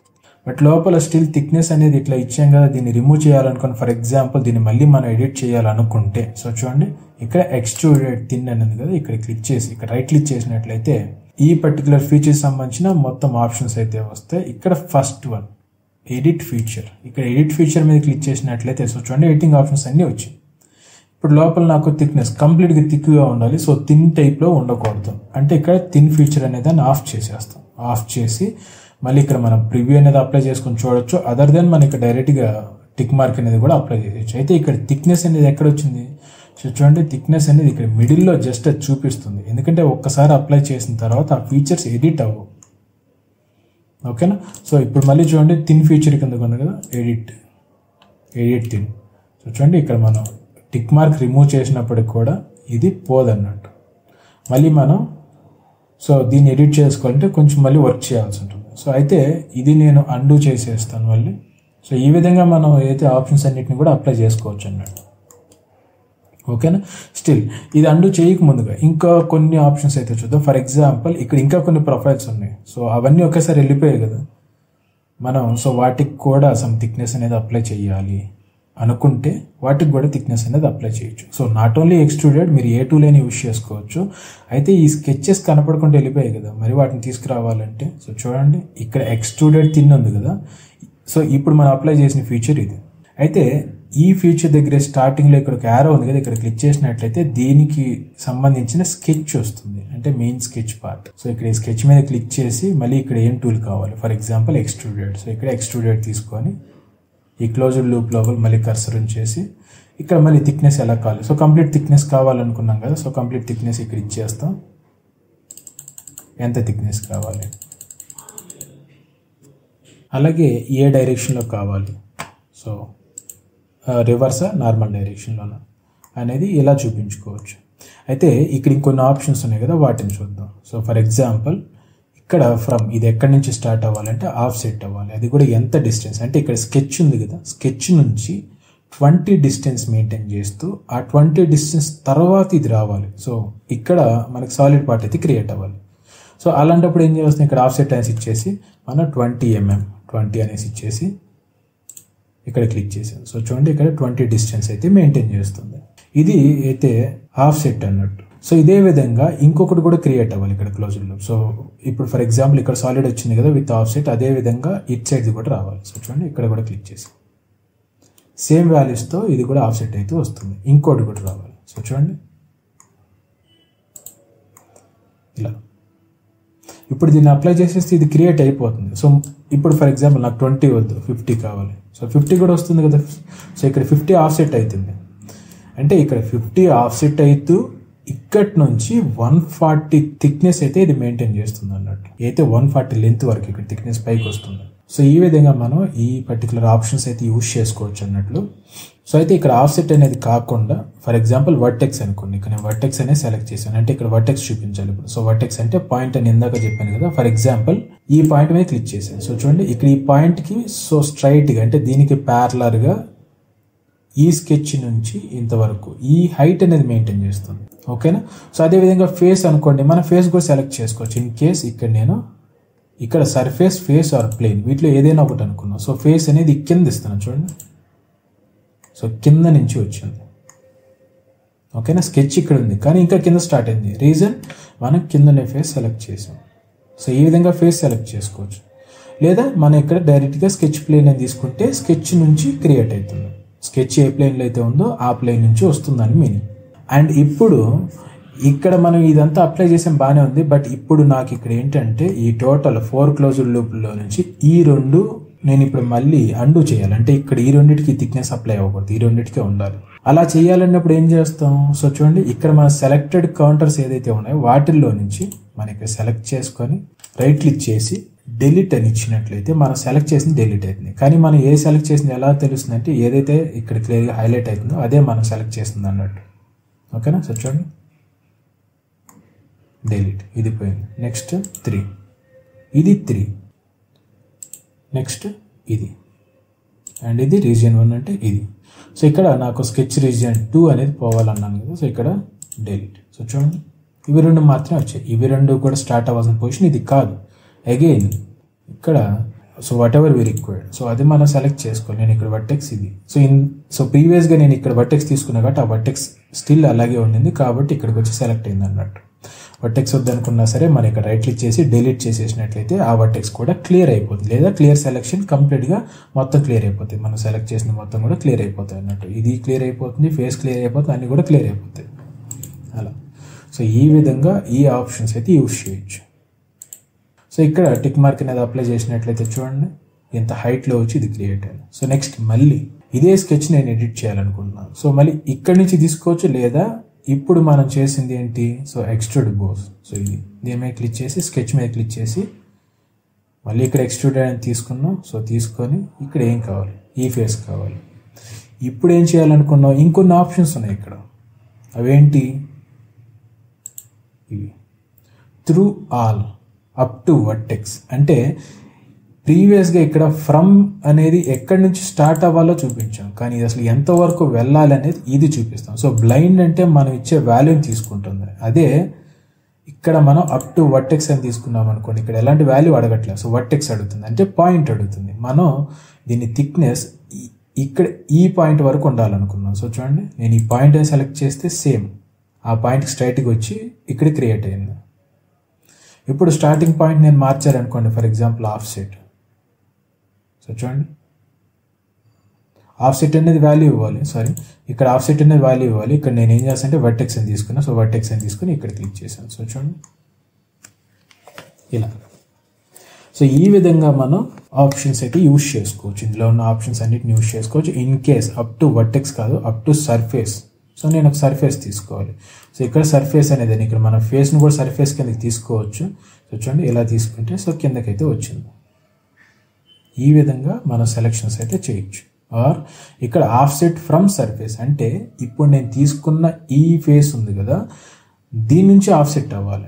A: బట్ లోపల స్టిల్ థిక్నెస్ అనేది ఇట్లా ఇచ్చాం కదా దీన్ని రిమూవ్ చేయాలనుకోని ఫర్ ఎగ్జాంపుల్ దీన్ని మళ్ళీ మనం ఎడిట్ చేయాలనుకుంటే సో చూడండి ఇక్కడ ఎక్స్ట్రూడెడ్ థిన్ అనేది కదా ఇక్కడ క్లిక్ చేసి ఇక్కడ రైట్ క్లిక్ చేసినట్లయితే ఈ పర్టికులర్ ఫీచర్స్ సంబంధించిన మొత్తం ఆప్షన్స్ అయితే వస్తాయి ఇక్కడ ఫస్ట్ వన్ ఎడిట్ ఫీచర్ ఇక్కడ ఎడిట్ ఫీచర్ మీద క్లిక్ చేసినట్లయితే సో చూడండి ఎడిటింగ్ ఆప్షన్స్ అన్నీ వచ్చాయి ఇప్పుడు లోపల నాకు థిక్నెస్ కంప్లీట్గా థిక్గా ఉండాలి సో థిన్ టైప్లో ఉండకూడదు అంటే ఇక్కడ థిన్ ఫీచర్ అనేది దాన్ని ఆఫ్ చేసేస్తాం ఆఫ్ చేసి మళ్ళీ ఇక్కడ మనం ప్రివ్యూ అనేది అప్లై చేసుకొని చూడొచ్చు అదర్ దెన్ మనకి డైరెక్ట్గా టిక్ మార్క్ అనేది కూడా అప్లై చేయొచ్చు అయితే ఇక్కడ థిక్నెస్ అనేది ఎక్కడ వచ్చింది సో చూడండి థిక్నెస్ అనేది ఇక్కడ మిడిల్లో జస్ట్ అది చూపిస్తుంది ఎందుకంటే ఒక్కసారి అప్లై చేసిన తర్వాత ఆ ఫీచర్స్ ఎడిట్ అవ్వవు ఓకేనా సో ఇప్పుడు మళ్ళీ చూడండి థిన్ ఫీచర్ కింద ఉంది కదా ఎడిట్ ఎడిట్ థిన్ సో చూడండి ఇక్కడ మనం టిక్ మార్క్ రిమూవ్ చేసినప్పటికి కూడా ఇది పోదన్నట్టు మళ్ళీ మనం సో దీన్ని ఎడిట్ చేసుకోవాలంటే కొంచెం మళ్ళీ వర్క్ చేయాల్సి ఉంటుంది సో అయితే ఇది నేను అండూ చేసేస్తాను మళ్ళీ సో ఈ విధంగా మనం ఏదైతే ఆప్షన్స్ అన్నిటిని కూడా అప్లై చేసుకోవచ్చు అన్నట్టు ఓకేనా స్టిల్ ఇది అండు చేయక ముందుగా ఇంకా కొన్ని ఆప్షన్స్ అయితే చూద్దాం ఫర్ ఎగ్జాంపుల్ ఇక్కడ ఇంకా కొన్ని ప్రొఫైల్స్ ఉన్నాయి సో అవన్నీ ఒకేసారి వెళ్ళిపోయాయి కదా మనం సో వాటికి కూడా సమ్ థిక్నెస్ అనేది అప్లై చేయాలి అనుకుంటే వాటికి కూడా థిక్నెస్ అనేది అప్లై చేయొచ్చు సో నాట్ ఓన్లీ ఎక్స్ట్రూడెడ్ మీరు ఏ టూల్ అయినా యూస్ చేసుకోవచ్చు అయితే ఈ స్కెచెస్ కనపడకుండా వెళ్ళిపోయాయి కదా మరి వాటిని తీసుకురావాలంటే సో చూడండి ఇక్కడ ఎక్స్ట్రూడెడ్ తిన్ ఉంది కదా సో ఇప్పుడు మనం అప్లై చేసిన ఫీచర్ ఇది అయితే ఈ ఫీచర్ దగ్గర స్టార్టింగ్లో ఇక్కడ ఒక యారో ఉంది కదా ఇక్కడ క్లిక్ చేసినట్లయితే దీనికి సంబంధించిన స్కెచ్ వస్తుంది అంటే మెయిన్ స్కెచ్ పార్ట్ సో ఇక్కడ ఈ స్కెచ్ మీద క్లిక్ చేసి మళ్ళీ ఇక్కడ ఏం టూల్ కావాలి ఫర్ ఎగ్జాంపుల్ ఎక్స్ట్రూడెడ్ సో ఇక్కడ ఎక్స్ట్రూడెడ్ తీసుకొని ఈ క్లోజ్డ్ లూప్ లోపల మళ్ళీ కర్సర్ ఉంచేసి ఇక్కడ మళ్ళీ థిక్నెస్ ఎలా కావాలి సో కంప్లీట్ థిక్నెస్ కావాలనుకున్నాం కదా సో కంప్లీట్ థిక్నెస్ ఇక్కడ ఇచ్చేస్తాం ఎంత థిక్నెస్ కావాలి అలాగే ఏ డైరెక్షన్లో కావాలి సో రివర్సా నార్మల్ డైరెక్షన్లోనా అనేది ఇలా చూపించుకోవచ్చు అయితే ఇక్కడ ఇంకొన్ని ఆప్షన్స్ ఉన్నాయి కదా వాటిని చూద్దాం సో ఫర్ ఎగ్జాంపుల్ ఇక్కడ ఫ్రమ్ ఇది ఎక్కడి నుంచి స్టార్ట్ అవ్వాలంటే ఆఫ్ సెట్ అవ్వాలి అది కూడా ఎంత డిస్టెన్స్ అంటే ఇక్కడ స్కెచ్ ఉంది కదా స్కెచ్ నుంచి ట్వంటీ డిస్టెన్స్ మెయింటైన్ చేస్తూ ఆ ట్వంటీ డిస్టెన్స్ తర్వాత ఇది రావాలి సో ఇక్కడ మనకి సాలిడ్ పార్ట్ అయితే క్రియేట్ అవ్వాలి సో అలాంటప్పుడు ఏం చేస్తాం ఇక్కడ ఆఫ్ సెట్ అనేసి ఇచ్చేసి మనం ట్వంటీ ఎంఎం ట్వంటీ అనేసి ఇచ్చేసి ఇక్కడ క్లిక్ చేసాం సో చూడండి ఇక్కడ ట్వంటీ డిస్టెన్స్ అయితే మెయింటైన్ చేస్తుంది ఇది అయితే హాఫ్ సెట్ అన్నట్టు సో ఇదే విధంగా ఇంకొకటి కూడా క్రియేట్ అవ్వాలి ఇక్కడ క్లోజ్డ్ లూప్ సో ఇప్పుడు ఫర్ ఎగ్జాంపుల్ ఇక్కడ సాలిడ్ వచ్చింది కదా విత్ ఆఫ్ సెట్ అదే విధంగా ఇట్ సైడ్ కూడా రావాలి సో చూడండి ఇక్కడ కూడా క్లిక్ చేసి సేమ్ వాల్యూస్తో ఇది కూడా ఆఫ్ సెట్ అయితే వస్తుంది ఇంకోటి కూడా రావాలి సో చూడండి ఇలా ఇప్పుడు దీన్ని అప్లై చేసేస్తే ఇది క్రియేట్ అయిపోతుంది సో ఇప్పుడు ఫర్ ఎగ్జాంపుల్ నాకు ట్వంటీ వద్దు ఫిఫ్టీ కావాలి సో ఫిఫ్టీ కూడా వస్తుంది కదా సో ఇక్కడ ఫిఫ్టీ ఆఫ్ సెట్ అవుతుంది అంటే ఇక్కడ ఫిఫ్టీ ఆఫ్ సెట్ అవుతూ ఇక్కడి నుంచి వన్ ఫార్టీ థిక్నెస్ అయితే ఇది మెయింటైన్ చేస్తుంది అన్నట్టు అయితే వన్ ఫార్టీ లెంత్ వరకు ఇక్కడ థిక్నెస్ పైకి వస్తుంది సో ఈ విధంగా మనం ఈ పర్టికులర్ ఆప్షన్స్ అయితే యూజ్ చేసుకోవచ్చు అన్నట్లు సో అయితే ఇక్కడ ఆఫ్సెట్ అనేది కాకుండా ఫర్ ఎగ్జాంపుల్ వర్టెక్స్ అనుకోండి ఇక్కడ నేను వర్టెక్స్ అనేది సెలెక్ట్ చేశాను అంటే ఇక్కడ వర్టెక్స్ చూపించాలి ఇప్పుడు సో వర్టెక్స్ అంటే పాయింట్ అని ఇందాక చెప్పాను కదా ఫర్ ఎగ్జాంపుల్ ఈ పాయింట్ మీద క్లిక్ చేశాను సో చూడండి ఇక్కడ ఈ పాయింట్కి సో స్ట్రైట్గా అంటే దీనికి ప్యారలర్గా ఈ స్కెచ్ నుంచి ఇంతవరకు ఈ హైట్ అనేది మెయింటైన్ చేస్తుంది ఓకేనా సో అదేవిధంగా ఫేస్ అనుకోండి మన ఫేస్ కూడా సెలెక్ట్ చేసుకోవచ్చు ఇన్ కేస్ ఇక్కడ నేను ఇక్కడ సర్ఫేస్ ఫేస్ ఆర్ ప్లేన్ వీటిలో ఏదైనా ఒకటి అనుకున్నాం సో ఫేస్ అనేది కింద ఇస్తున్నాను చూడండి సో కింద నుంచి వచ్చింది ఓకేనా స్కెచ్ ఇక్కడ ఉంది కానీ ఇంకా కింద స్టార్ట్ అయింది రీజన్ మనం కిందనే ఫేస్ సెలెక్ట్ చేసాం సో ఈ విధంగా ఫేస్ సెలెక్ట్ చేసుకోవచ్చు లేదా మనం ఇక్కడ డైరెక్ట్గా స్కెచ్ ప్లేన్ అని తీసుకుంటే స్కెచ్ నుంచి క్రియేట్ అవుతుంది స్కెచ్ ఏ ప్లేన్లో అయితే ఉందో ఆ ప్లేన్ నుంచి వస్తుందని మీనింగ్ అండ్ ఇప్పుడు ఇక్కడ మనం ఇదంతా అప్లై చేసాం బాగానే ఉంది బట్ ఇప్పుడు నాకు ఇక్కడ ఏంటంటే ఈ టోటల్ ఫోర్ క్లోజ్డ్ లూప్లో నుంచి ఈ రెండు నేను ఇప్పుడు మళ్ళీ అండు చేయాలి అంటే ఇక్కడ ఈ రెండింటికి థిక్నెస్ అప్లై అవ్వకూడదు ఈ రెండింటికే ఉండాలి అలా చేయాలన్నప్పుడు ఏం చేస్తాం సో చూడండి ఇక్కడ మన సెలెక్టెడ్ కౌంటర్స్ ఏదైతే ఉన్నాయో వాటిల్లో నుంచి మనం ఇక్కడ సెలెక్ట్ చేసుకొని రైట్ క్లిక్ చేసి డెలిట్ అని ఇచ్చినట్లయితే మనం సెలెక్ట్ చేసింది డెలిట్ అవుతుంది కానీ మనం ఏ సెలెక్ట్ చేసింది ఎలా తెలుస్తుంది అంటే ఏదైతే ఇక్కడ క్లియర్గా హైలైట్ అవుతుందో అదే మనం సెలెక్ట్ చేస్తుంది అన్నట్టు ఓకేనా సో చూడండి డెలిట్ ఇది పోయింది నెక్స్ట్ త్రీ ఇది త్రీ నెక్స్ట్ ఇది అండ్ ఇది రీజియన్ వన్ అంటే ఇది సో ఇక్కడ నాకు స్కెచ్ రీజియన్ టూ అనేది పోవాలన్నాను కదా సో ఇక్కడ డెలిట్ సో చూడండి ఇవి రెండు మాత్రమే వచ్చాయి ఇవి రెండు కూడా స్టార్ట్ అవ్వాల్సిన పొజిషన్ ఇది కాదు అగైన్ ఇక్కడ so whatever we required so అది మనం సెలెక్ట్ చేసుకోవాలి నేను ఇక్కడ వర్టెక్స్ ఇది సో ఇన్ సో ప్రీవియస్గా నేను ఇక్కడ వర్టెక్స్ తీసుకున్నా కాబట్టి ఆ వర్టెక్స్ స్టిల్ అలాగే ఉండింది కాబట్టి ఇక్కడికి వచ్చి సెలెక్ట్ అయింది అన్నట్టు వర్టెక్స్ వద్దనుకున్నా సరే మనం ఇక్కడ రైట్ క్లిక్ చేసి డిలీట్ చేసేసినట్లయితే ఆ వర్టెక్స్ కూడా క్లియర్ అయిపోతుంది లేదా క్లియర్ సెలెక్షన్ కంప్లీట్గా మొత్తం క్లియర్ అయిపోతుంది మనం సెలెక్ట్ చేసిన మొత్తం కూడా క్లియర్ అయిపోతాయి అన్నట్టు ఇది క్లియర్ అయిపోతుంది ఫేస్ క్లియర్ అయిపోతుంది అన్ని కూడా క్లియర్ అయిపోతాయి అలా సో ఈ విధంగా ఈ ఆప్షన్స్ అయితే యూజ్ చేయొచ్చు సో ఇక్కడ టిక్ మార్క్ అనేది అప్లై చేసినట్లయితే చూడండి ఇంత హైట్లో వచ్చి ఇది క్రియేట్ అయింది సో నెక్స్ట్ మళ్ళీ ఇదే స్కెచ్ నేను ఎడిట్ చేయాలనుకుంటున్నాను సో మళ్ళీ ఇక్కడి నుంచి తీసుకోవచ్చు లేదా ఇప్పుడు మనం చేసింది ఏంటి సో ఎక్స్ట్రూడ్ బోస్ సో ఇది దీని మీద క్లిక్ చేసి స్కెచ్ మీద క్లిక్ చేసి మళ్ళీ ఇక్కడ ఎక్స్ట్రూడ్ అని తీసుకున్నాం సో తీసుకొని ఇక్కడ ఏం కావాలి ఈ ఫేస్ కావాలి ఇప్పుడు ఏం చేయాలనుకున్నాం ఇంకొన్ని ఆప్షన్స్ ఉన్నాయి ఇక్కడ అవేంటి ఇవి through all up to vertex అంటే ప్రీవియస్గా ఇక్కడ ఫ్రమ్ అనేది ఎక్కడి నుంచి స్టార్ట్ అవ్వాలో చూపించాం కానీ ఇది అసలు ఎంతవరకు వెళ్ళాలి అనేది ఇది చూపిస్తాం సో బ్లైండ్ అంటే మనం ఇచ్చే వాల్యూని తీసుకుంటుంది అదే ఇక్కడ మనం అప్ టు వర్టెక్స్ అని తీసుకున్నాం అనుకోండి ఇక్కడ ఎలాంటి వాల్యూ అడగట్లేదు సో వర్టెక్స్ అడుగుతుంది అంటే పాయింట్ అడుగుతుంది మనం దీని థిక్నెస్ ఇక్కడ ఈ పాయింట్ వరకు ఉండాలనుకున్నాం సో చూడండి నేను ఈ పాయింట్ సెలెక్ట్ చేస్తే సేమ్ ఆ పాయింట్ స్ట్రైట్గా వచ్చి ఇక్కడ క్రియేట్ అయింది ఇప్పుడు స్టార్టింగ్ పాయింట్ నేను మార్చాలనుకోండి for example offset so చూడండి ఆఫ్ సెట్ అనేది వాల్యూ ఇవ్వాలి సారీ ఇక్కడ ఆఫ్ సెట్ అనేది వాల్యూ ఇవ్వాలి ఇక్కడ నేను ఏం చేస్తాను అంటే వర్టెక్స్ అని తీసుకున్నా సో వర్టెక్స్ అని తీసుకుని ఇక్కడ క్లిక్ చేశాను సో చూడండి ఇలా సో ఈ విధంగా మనం ఆప్షన్స్ అయితే యూస్ చేసుకోవచ్చు ఇందులో ఉన్న ఆప్షన్స్ అన్నిటిని యూస్ చేసుకోవచ్చు in case up to vertex కాదు అప్ టు సర్ఫేస్ సో నేను ఒక సర్ఫేస్ తీసుకోవాలి సో ఇక్కడ సర్ఫేస్ అనేది ఇక్కడ మన ఫేస్ను కూడా సర్ఫేస్ కిందకి తీసుకోవచ్చు సో చూడండి ఇలా తీసుకుంటే సో కిందకైతే వచ్చింది ఈ విధంగా మనం సెలెక్షన్స్ అయితే చేయొచ్చు ఆర్ ఇక్కడ ఆఫ్ సెట్ ఫ్రమ్ సర్ఫేస్ అంటే ఇప్పుడు నేను తీసుకున్న ఈ ఫేస్ ఉంది కదా దీని నుంచి ఆఫ్ సెట్ అవ్వాలి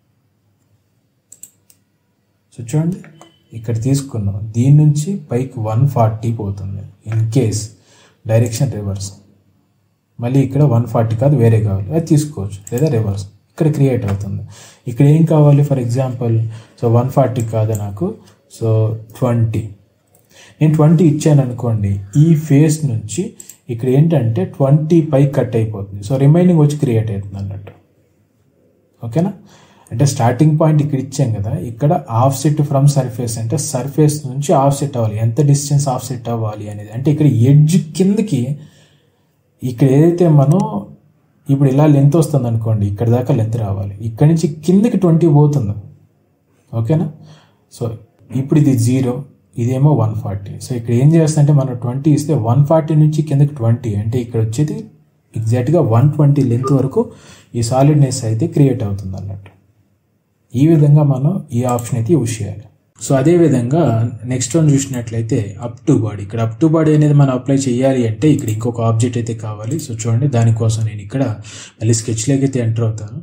A: సో చూడండి ఇక్కడ తీసుకున్నాం దీని నుంచి పైకి వన్ ఫార్టీ పోతుంది ఇన్ కేస్ డైరెక్షన్ రివర్స్ మళ్ళీ ఇక్కడ వన్ ఫార్టీ కాదు వేరే కావాలి అది తీసుకోవచ్చు లేదా రివర్స్ ఇక్కడ క్రియేట్ అవుతుంది ఇక్కడ ఏం కావాలి for example so one forty కాదు నాకు సో ట్వంటీ నేను ట్వంటీ ఇచ్చాను అనుకోండి ఈ ఫేస్ నుంచి ఇక్కడ ఏంటంటే ట్వంటీ పై కట్ అయిపోతుంది సో రిమైనింగ్ వచ్చి క్రియేట్ అవుతుంది అన్నట్టు ఓకేనా అంటే స్టార్టింగ్ పాయింట్ ఇక్కడ ఇచ్చాం కదా ఇక్కడ ఆఫ్ సెట్ ఫ్రమ్ సర్ఫేస్ అంటే సర్ఫేస్ నుంచి ఆఫ్ సెట్ అవ్వాలి ఎంత డిస్టెన్స్ ఆఫ్ సెట్ అవ్వాలి అనేది అంటే ఇక్కడ ఎడ్జ్ కిందకి ఇక్కడ ఏదైతే మనం ఇప్పుడు ఇలా లెంత్ వస్తుంది అనుకోండి ఇక్కడ దాకా లెంత్ రావాలి ఇక్కడ నుంచి కిందకి ట్వంటీ పోతుంది ఓకేనా సో ఇప్పుడు ఇది జీరో ఇదేమో వన్ ఫార్టీ సో ఇక్కడ ఏం చేస్తుంటే మనం ట్వంటీ ఇస్తే వన్ ఫార్టీ నుంచి కిందకి ట్వంటీ అంటే ఇక్కడ వచ్చేది ఎగ్జాక్ట్గా వన్ ట్వంటీ లెంత్ వరకు ఈ సాలిడ్నెస్ అయితే క్రియేట్ అవుతుంది అన్నట్టు ఈ విధంగా మనం ఈ ఆప్షన్ అయితే యూజ్ చేయాలి సో అదే విధంగా నెక్స్ట్ వన్ చూసినట్లయితే అప్ టు బాడీ ఇక్కడ అప్ టు బాడీ అనేది మనం అప్లై చేయాలి అంటే ఇక్కడ ఇంకొక ఆబ్జెక్ట్ అయితే కావాలి సో చూడండి దానికోసం నేను ఇక్కడ మళ్ళీ స్కెచ్లోకి అయితే ఎంటర్ అవుతాను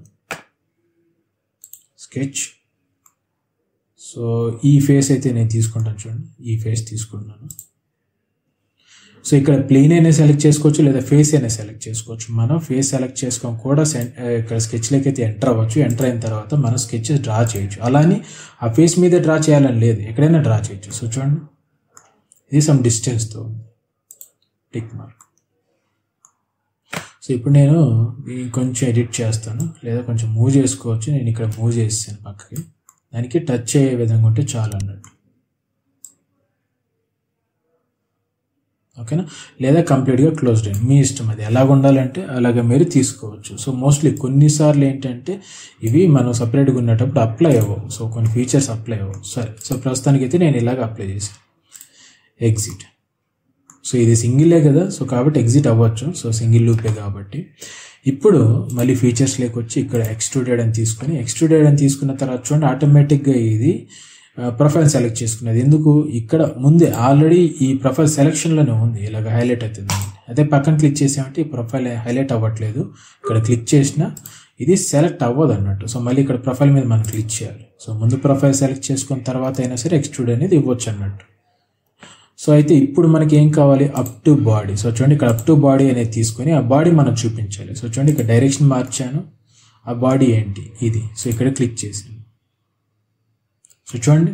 A: స్కెచ్ సో ఈ ఫేస్ అయితే నేను తీసుకుంటాను చూడండి ఈ ఫేస్ తీసుకున్నాను సో ఇక్కడ ప్లేన్ అయినా సెలెక్ట్ చేసుకోవచ్చు లేదా ఫేస్ అయినా సెలెక్ట్ చేసుకోవచ్చు మనం ఫేస్ సెలెక్ట్ చేసుకొని కూడా సెన్- ఆ, ఇక్కడ స్కెచ్లోకి అయితే ఎంటర్ అవ్వచ్చు ఎంటర్ అయిన తర్వాత మనం స్కెచ్ డ్రా చేయొచ్చు అలానే ఆ ఫేస్ మీద డ్రా చేయాలని లేదు ఎక్కడైనా డ్రా చేయొచ్చు సో చూడండి ఇది సమ్ డిస్టెన్స్తో టిక్ మార్క్ సో ఇప్పుడు నేను కొంచెం ఎడిట్ చేస్తాను లేదా కొంచెం మూవ్ చేసుకోవచ్చు నేను ఇక్కడ మూవ్ చేస్తాను పక్కకి దానికి టచ్ అయ్యే విధంగా ఉంటే చాలు అన్నట్టు ఓకేనా లేదా కంప్లీట్గా క్లోజ్డ్ అయ్యింది మీ ఇష్టం అది ఎలాగ ఉండాలంటే అలాగ మీరు తీసుకోవచ్చు సో మోస్ట్లీ కొన్నిసార్లు ఏంటంటే ఇవి మనం సపరేట్గా ఉన్నప్పుడు అప్లై అవ్వవు సో కొన్ని ఫీచర్స్ అప్లై అవ్వవు సరే సో ప్రస్తుతానికైతే నేను ఇలాగ అప్లై చేశాను ఎగ్జిట్ సో ఇది సింగిలే కదా సో కాబట్టి ఎగ్జిట్ అవ్వచ్చు సో సింగిల్ లూపే కాబట్టి ఇప్పుడు మళ్ళీ ఫీచర్స్ లేకొచ్చి ఇక్కడ ఎక్స్ట్రూడెడ్ అని తీసుకొని ఎక్స్ట్రూడెడ్ అని తీసుకున్న తర్వాత చూడండి ఆటోమేటిక్గా ఇది ప్రొఫైల్ సెలెక్ట్ చేసుకునేది ఎందుకు ఇక్కడ ముందే ఆల్రెడీ ఈ ప్రొఫైల్ సెలెక్షన్లోనే ఉంది ఇలాగ హైలైట్ అవుతుంది అదే పక్కన క్లిక్ చేసామంటే ఈ ప్రొఫైల్ హైలైట్ అవ్వట్లేదు ఇక్కడ క్లిక్ చేసినా ఇది సెలెక్ట్ అవ్వదు అన్నట్టు సో మళ్ళీ ఇక్కడ ప్రొఫైల్ మీద మనం క్లిక్ చేయాలి సో ముందు ప్రొఫైల్ సెలెక్ట్ చేసుకున్న తర్వాత అయినా సరే ఎక్స్ట్రూడ్ అనేది ఇవ్వచ్చు అన్నట్టు సో అయితే ఇప్పుడు మనకి ఏం కావాలి అప్ టు బాడీ సో చూడండి ఇక్కడ అప్ టు బాడీ అనేది తీసుకొని ఆ బాడీ మనం చూపించాలి సో చూడండి ఇక్కడ డైరెక్షన్ మార్చాను ఆ బాడీ ఏంటి ఇది సో ఇక్కడ క్లిక్ చేసాను సో చూడండి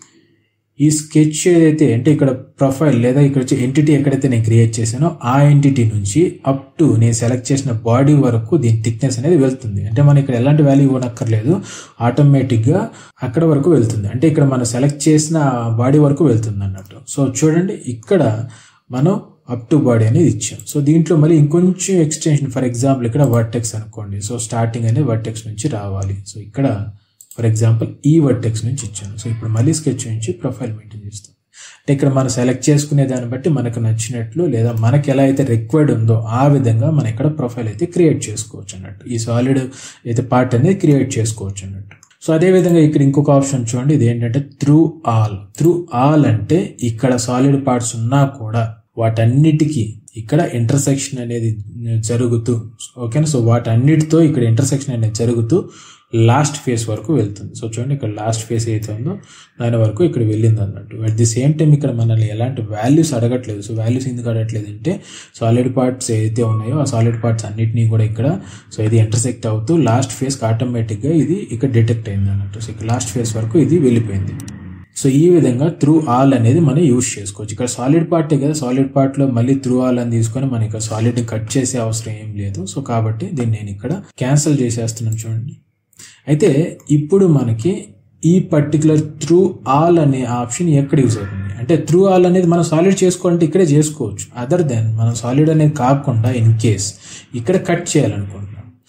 A: ఈ స్కెచ్ ఏదైతే అంటే ఇక్కడ ప్రొఫైల్ లేదా ఇక్కడ వచ్చి ఎంటిటీ ఎక్కడైతే నేను క్రియేట్ చేశానో ఆ ఎంటిటీ నుంచి అప్ టు నేను సెలెక్ట్ చేసిన బాడీ వరకు దీని థిక్నెస్ అనేది వెళ్తుంది అంటే మనం ఇక్కడ ఎలాంటి వాల్యూ ఇవ్వనక్కర్లేదు ఆటోమేటిక్గా అక్కడ వరకు వెళ్తుంది అంటే ఇక్కడ మనం సెలెక్ట్ చేసిన బాడీ వరకు వెళ్తుంది అన్నట్టు సో చూడండి ఇక్కడ మనం అప్ టు బాడీ అనేది ఇచ్చాం సో దీంట్లో మళ్ళీ ఇంకొంచెం ఎక్స్టెన్షన్ ఫర్ ఎగ్జాంపుల్ ఇక్కడ వర్టెక్స్ అనుకోండి సో స్టార్టింగ్ అనేది వర్టెక్స్ నుంచి రావాలి సో ఇక్కడ ఫర్ ఎగ్జాంపుల్ ఈ వర్టెక్స్ నుంచి ఇచ్చాను సో ఇప్పుడు మళ్ళీ స్కెచ్ నుంచి ప్రొఫైల్ మెయింటైన్ చేస్తాం అంటే ఇక్కడ మనం సెలెక్ట్ చేసుకునే దాన్ని బట్టి మనకు నచ్చినట్లు లేదా మనకి ఎలా అయితే రిక్వైర్డ్ ఉందో ఆ విధంగా మనం ఇక్కడ ప్రొఫైల్ అయితే క్రియేట్ చేసుకోవచ్చు అన్నట్టు ఈ సాలిడ్ అయితే పార్ట్ అనేది క్రియేట్ చేసుకోవచ్చు అన్నట్టు సో అదే విధంగా ఇక్కడ ఇంకొక ఆప్షన్ చూడండి ఇది ఏంటంటే త్రూ ఆల్ త్రూ ఆల్ అంటే ఇక్కడ సాలిడ్ పార్ట్స్ ఉన్నా కూడా వాటన్నిటికీ ఇక్కడ ఇంటర్సెక్షన్ అనేది జరుగుతూ ఓకేనా సో వాటన్నిటితో ఇక్కడ ఇంటర్సెక్షన్ అనేది జరుగుతూ లాస్ట్ ఫేస్ వరకు వెళ్తుంది సో చూడండి ఇక్కడ లాస్ట్ ఫేస్ అయితే ఉందో దాని వరకు ఇక్కడ వెళ్ళింది అన్నట్టు అట్ ది సేమ్ టైం ఇక్కడ మనల్ని ఎలాంటి వాల్యూస్ అడగట్లేదు సో వాల్యూస్ ఎందుకు అడగట్లేదు అంటే సాలిడ్ పార్ట్స్ ఏదైతే ఉన్నాయో ఆ సాలిడ్ పార్ట్స్ అన్నిటినీ కూడా ఇక్కడ సో ఇది ఇంటర్సెక్ట్ అవుతూ లాస్ట్ ఫేస్కి ఆటోమేటిక్గా ఇది ఇక్కడ డిటెక్ట్ అయింది అన్నట్టు సో ఇక్కడ లాస్ట్ ఫేస్ వరకు ఇది వెళ్ళిపోయింది సో ఈ విధంగా త్రూ ఆల్ అనేది మనం యూజ్ చేసుకోవచ్చు ఇక్కడ సాలిడ్ పార్టే కదా సాలిడ్ పార్ట్లో మళ్ళీ త్రూ ఆల్ అని తీసుకొని మనం ఇక్కడ సాలిడ్ కట్ చేసే అవసరం ఏం లేదు సో కాబట్టి దీన్ని నేను ఇక్కడ క్యాన్సిల్ చేసేస్తున్నాను చూడండి అయితే ఇప్పుడు మనకి ఈ పర్టికులర్ త్రూ ఆల్ అనే ఆప్షన్ ఎక్కడ యూజ్ అవుతుంది అంటే త్రూ ఆల్ అనేది మనం సాలిడ్ చేసుకోవాలంటే ఇక్కడే చేసుకోవచ్చు అదర్ దెన్ మనం సాలిడ్ అనేది కాకుండా ఇన్ కేస్ ఇక్కడ కట్ చేయాలనుకుంటున్నాం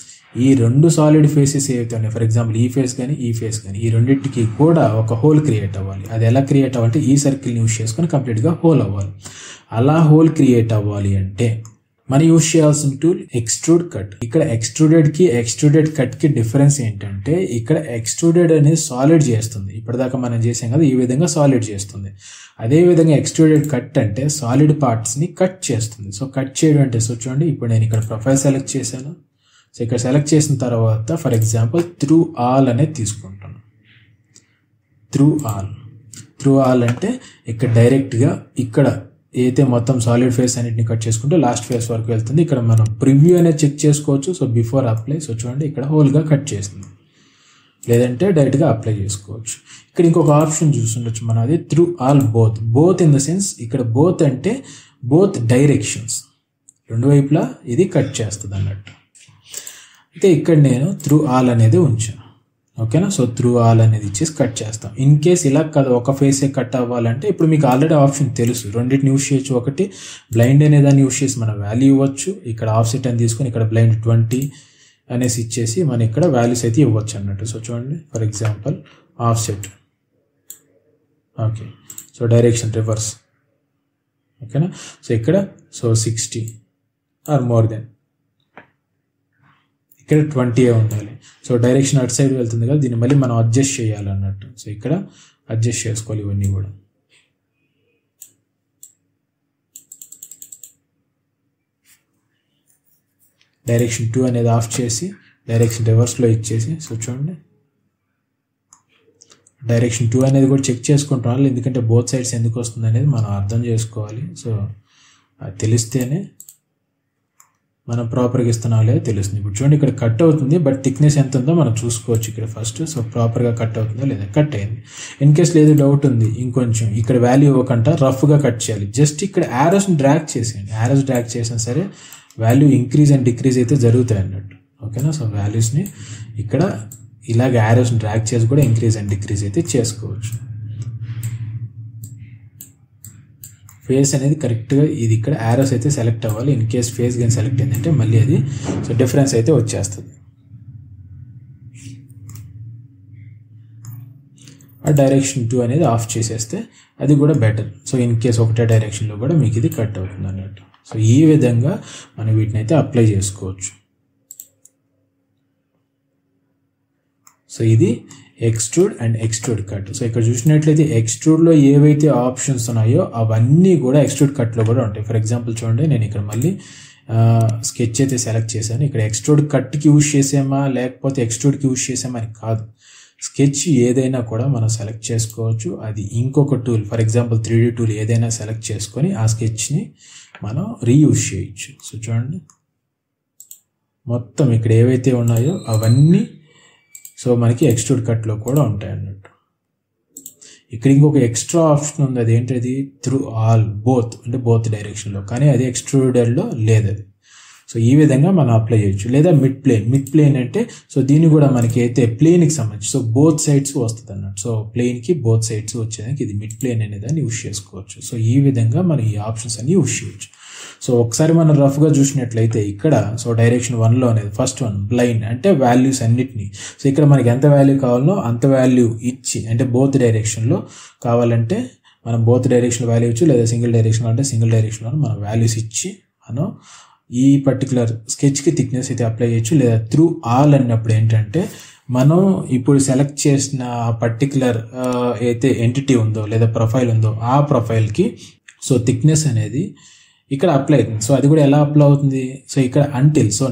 A: ఈ రెండు సాలిడ్ ఫేసెస్ ఏవైతే ఉన్నాయి ఫర్ ఎగ్జాంపుల్ ఈ ఫేస్ కానీ ఈ ఫేస్ కానీ ఈ రెండింటికి కూడా ఒక హోల్ క్రియేట్ అవ్వాలి అది ఎలా క్రియేట్ అవ్వాలంటే ఈ సర్కిల్ని యూజ్ చేసుకొని కంప్లీట్గా హోల్ అవ్వాలి అలా హోల్ క్రియేట్ అవ్వాలి అంటే మనం యూజ్ చేయాల్సిన టూల్ ఎక్స్ట్రూడ్ కట్ ఇక్కడ ఎక్స్ట్రూడెడ్ కి ఎక్స్ట్రూడెడ్ కట్ కి డిఫరెన్స్ ఏంటంటే ఇక్కడ ఎక్స్ట్రూడెడ్ అనేది సాలిడ్ చేస్తుంది ఇప్పటిదాకా మనం చేసాం కదా ఈ విధంగా సాలిడ్ చేస్తుంది అదే విధంగా ఎక్స్ట్రూడెడ్ కట్ అంటే సాలిడ్ పార్ట్స్ ని కట్ చేస్తుంది సో కట్ చేయడం అంటే సో చూడండి ఇప్పుడు నేను ఇక్కడ ప్రొఫైల్ సెలెక్ట్ చేశాను సో ఇక్కడ సెలెక్ట్ చేసిన తర్వాత ఫర్ ఎగ్జాంపుల్ త్రూ ఆల్ అనేది తీసుకుంటాను త్రూ ఆల్ త్రూ ఆల్ అంటే ఇక్కడ డైరెక్ట్గా ఇక్కడ ఏదైతే మొత్తం సాలిడ్ ఫేస్ అన్నిటిని కట్ చేసుకుంటే లాస్ట్ ఫేస్ వరకు వెళ్తుంది ఇక్కడ మనం ప్రివ్యూ అనేది చెక్ చేసుకోవచ్చు సో బిఫోర్ అప్లై సో చూడండి ఇక్కడ హోల్గా కట్ చేసింది లేదంటే డైరెక్ట్గా అప్లై చేసుకోవచ్చు ఇక్కడ ఇంకొక ఆప్షన్ చూస్తుండొచ్చు మనం అది through all both both in the sense ఇక్కడ బోత్ అంటే బోత్ డైరెక్షన్స్ రెండు వైపులా ఇది కట్ చేస్తుంది అన్నట్టు అయితే ఇక్కడ నేను త్రూ ఆల్ అనేది ఉంచాను ఓకేనా సో త్రూ ఆల్ అనేది ఇచ్చేసి కట్ చేస్తాం ఇన్ కేస్ ఇలా కదా ఒక ఫేసే కట్ అవ్వాలంటే ఇప్పుడు మీకు ఆల్రెడీ ఆప్షన్ తెలుసు రెండింటిని యూస్ చేయొచ్చు ఒకటి బ్లైండ్ అనే దాన్ని యూస్ చేసి మనం వాల్యూ ఇవ్వచ్చు ఇక్కడ ఆఫ్సెట్ అని తీసుకొని ఇక్కడ బ్లైండ్ ట్వంటీ అనేసి ఇచ్చేసి మనం ఇక్కడ వాల్యూస్ అయితే ఇవ్వచ్చు అన్నట్టు సో చూడండి for example offset okay so direction reverse ఓకేనా సో ఇక్కడ so sixty or more than ఇక్కడ ట్వంటీ ఉండాలి సో డైరెక్షన్ అటు సైడ్ వెళ్తుంది కదా దీన్ని మళ్ళీ మనం అడ్జస్ట్ చేయాలి అన్నట్టు సో ఇక్కడ అడ్జస్ట్ చేసుకోవాలి ఇవన్నీ కూడా డైరెక్షన్ టూ అనేది ఆఫ్ చేసి డైరెక్షన్ రివర్స్లో ఇచ్చేసి సో చూడండి డైరెక్షన్ టూ అనేది కూడా చెక్ చేసుకుంటున్నాను ఎందుకంటే బోత్ సైడ్స్ ఎందుకు వస్తుంది అనేది మనం అర్థం చేసుకోవాలి సో అది తెలిస్తేనే మనం ప్రాపర్గా ఇస్తున్నాం లేదో తెలుస్తుంది ఇప్పుడు చూడండి ఇక్కడ కట్ అవుతుంది బట్ థిక్నెస్ ఎంత ఉందో మనం చూసుకోవచ్చు ఇక్కడ ఫస్ట్ సో ప్రాపర్గా కట్ అవుతుందో లేదా కట్ అయింది ఇన్ కేస్ లేదు డౌట్ ఉంది ఇంకొంచెం ఇక్కడ వాల్యూ ఇవ్వకుండా రఫ్గా కట్ చేయాలి జస్ట్ ఇక్కడ యారోస్ని డ్రాగ్ చేసేయండి యారోస్ డ్రాగ్ చేసినా సరే వాల్యూ ఇంక్రీజ్ అండ్ డిక్రీజ్ అయితే జరుగుతాయి అన్నట్టు ఓకేనా సో వాల్యూస్ని ఇక్కడ ఇలాగ యారోస్ని డ్రాగ్ చేసి కూడా ఇంక్రీజ్ అండ్ డిక్రీజ్ అయితే చేసుకోవచ్చు ఫేస్ అనేది కరెక్ట్గా ఇది ఇక్కడ యారోస్ అయితే సెలెక్ట్ అవ్వాలి ఇన్ కేస్ ఫేస్ కానీ సెలెక్ట్ అయిందంటే మళ్ళీ అది సో డిఫరెన్స్ అయితే వచ్చేస్తుంది ఆ డైరెక్షన్ టూ అనేది ఆఫ్ చేసేస్తే అది కూడా బెటర్ సో ఇన్ కేస్ ఒకటే డైరెక్షన్లో కూడా మీకు ఇది కట్ అవుతుంది అన్నట్టు సో ఈ విధంగా మనం వీటిని అయితే అప్లై చేసుకోవచ్చు సో ఇది extrude and extrude cut so ఇక్కడ చూసినట్లయితే ఎక్స్ట్రూడ్లో ఏవైతే ఆప్షన్స్ ఉన్నాయో అవన్నీ కూడా ఎక్స్ట్రూడ్ కట్లో కూడా ఉంటాయి ఫర్ ఎగ్జాంపుల్ చూడండి నేను ఇక్కడ మళ్ళీ స్కెచ్ అయితే సెలెక్ట్ చేశాను ఇక్కడ ఎక్స్ట్రూడ్ కట్కి యూజ్ చేసామా లేకపోతే ఎక్స్ట్రూడ్కి యూజ్ చేసామా అని కాదు స్కెచ్ ఏదైనా కూడా మనం సెలెక్ట్ చేసుకోవచ్చు అది ఇంకొక tool for example three D tool ఏదైనా సెలెక్ట్ చేసుకొని ఆ స్కెచ్ని మనం రీయూజ్ చేయొచ్చు సో చూడండి మొత్తం ఇక్కడ ఏవైతే ఉన్నాయో అవన్నీ సో మనకి ఎక్స్ట్రూడ్ కట్లో కూడా ఉంటాయి అన్నట్టు ఇక్కడ ఇంకొక ఎక్స్ట్రా ఆప్షన్ ఉంది అది ఏంటది త్రూ ఆల్ బోత్ అంటే బోత్ డైరెక్షన్లో కానీ అది ఎక్స్ట్రూడెడ్లో లేదు అది సో ఈ విధంగా మనం అప్లై చేయొచ్చు లేదా మిడ్ ప్లేన్ మిడ్ ప్లేన్ అంటే సో దీన్ని కూడా మనకి అయితే ప్లేన్కి సంబంధించి సో బోత్ సైడ్స్ వస్తుంది అన్నట్టు సో ప్లేన్కి బోత్ సైడ్స్ వచ్చేదానికి ఇది మిడ్ ప్లేన్ అనే దాన్ని యూస్ చేసుకోవచ్చు సో ఈ విధంగా మనం ఈ ఆప్షన్స్ అన్ని యూస్ చేయొచ్చు సో ఒకసారి మనం రఫ్గా చూసినట్లయితే ఇక్కడ సో డైరెక్షన్ వన్లో అనేది ఫస్ట్ వన్ బ్లైండ్ అంటే వాల్యూస్ అన్నిటినీ సో ఇక్కడ మనకి ఎంత వాల్యూ కావాలో అంత వాల్యూ ఇచ్చి అంటే బోత్ డైరెక్షన్లో కావాలంటే మనం బోత్ డైరెక్షన్ వాల్యూ ఇచ్చు లేదా సింగిల్ డైరెక్షన్ అంటే సింగిల్ డైరెక్షన్లో మనం వాల్యూస్ ఇచ్చి మనం ఈ పర్టికులర్ స్కెచ్కి థిక్నెస్ అయితే అప్లై చేయొచ్చు లేదా త్రూ ఆల్ అన్నప్పుడు ఏంటంటే మనం ఇప్పుడు సెలెక్ట్ చేసిన పర్టికులర్ అయితే ఎంటిటీ ఉందో లేదా ప్రొఫైల్ ఉందో ఆ ప్రొఫైల్కి సో థిక్నెస్ అనేది ఇక్కడ అప్లై అవుతుంది సో అది కూడా ఎలా అప్లై అవుతుంది సో ఇక్కడ అంటిల్ సో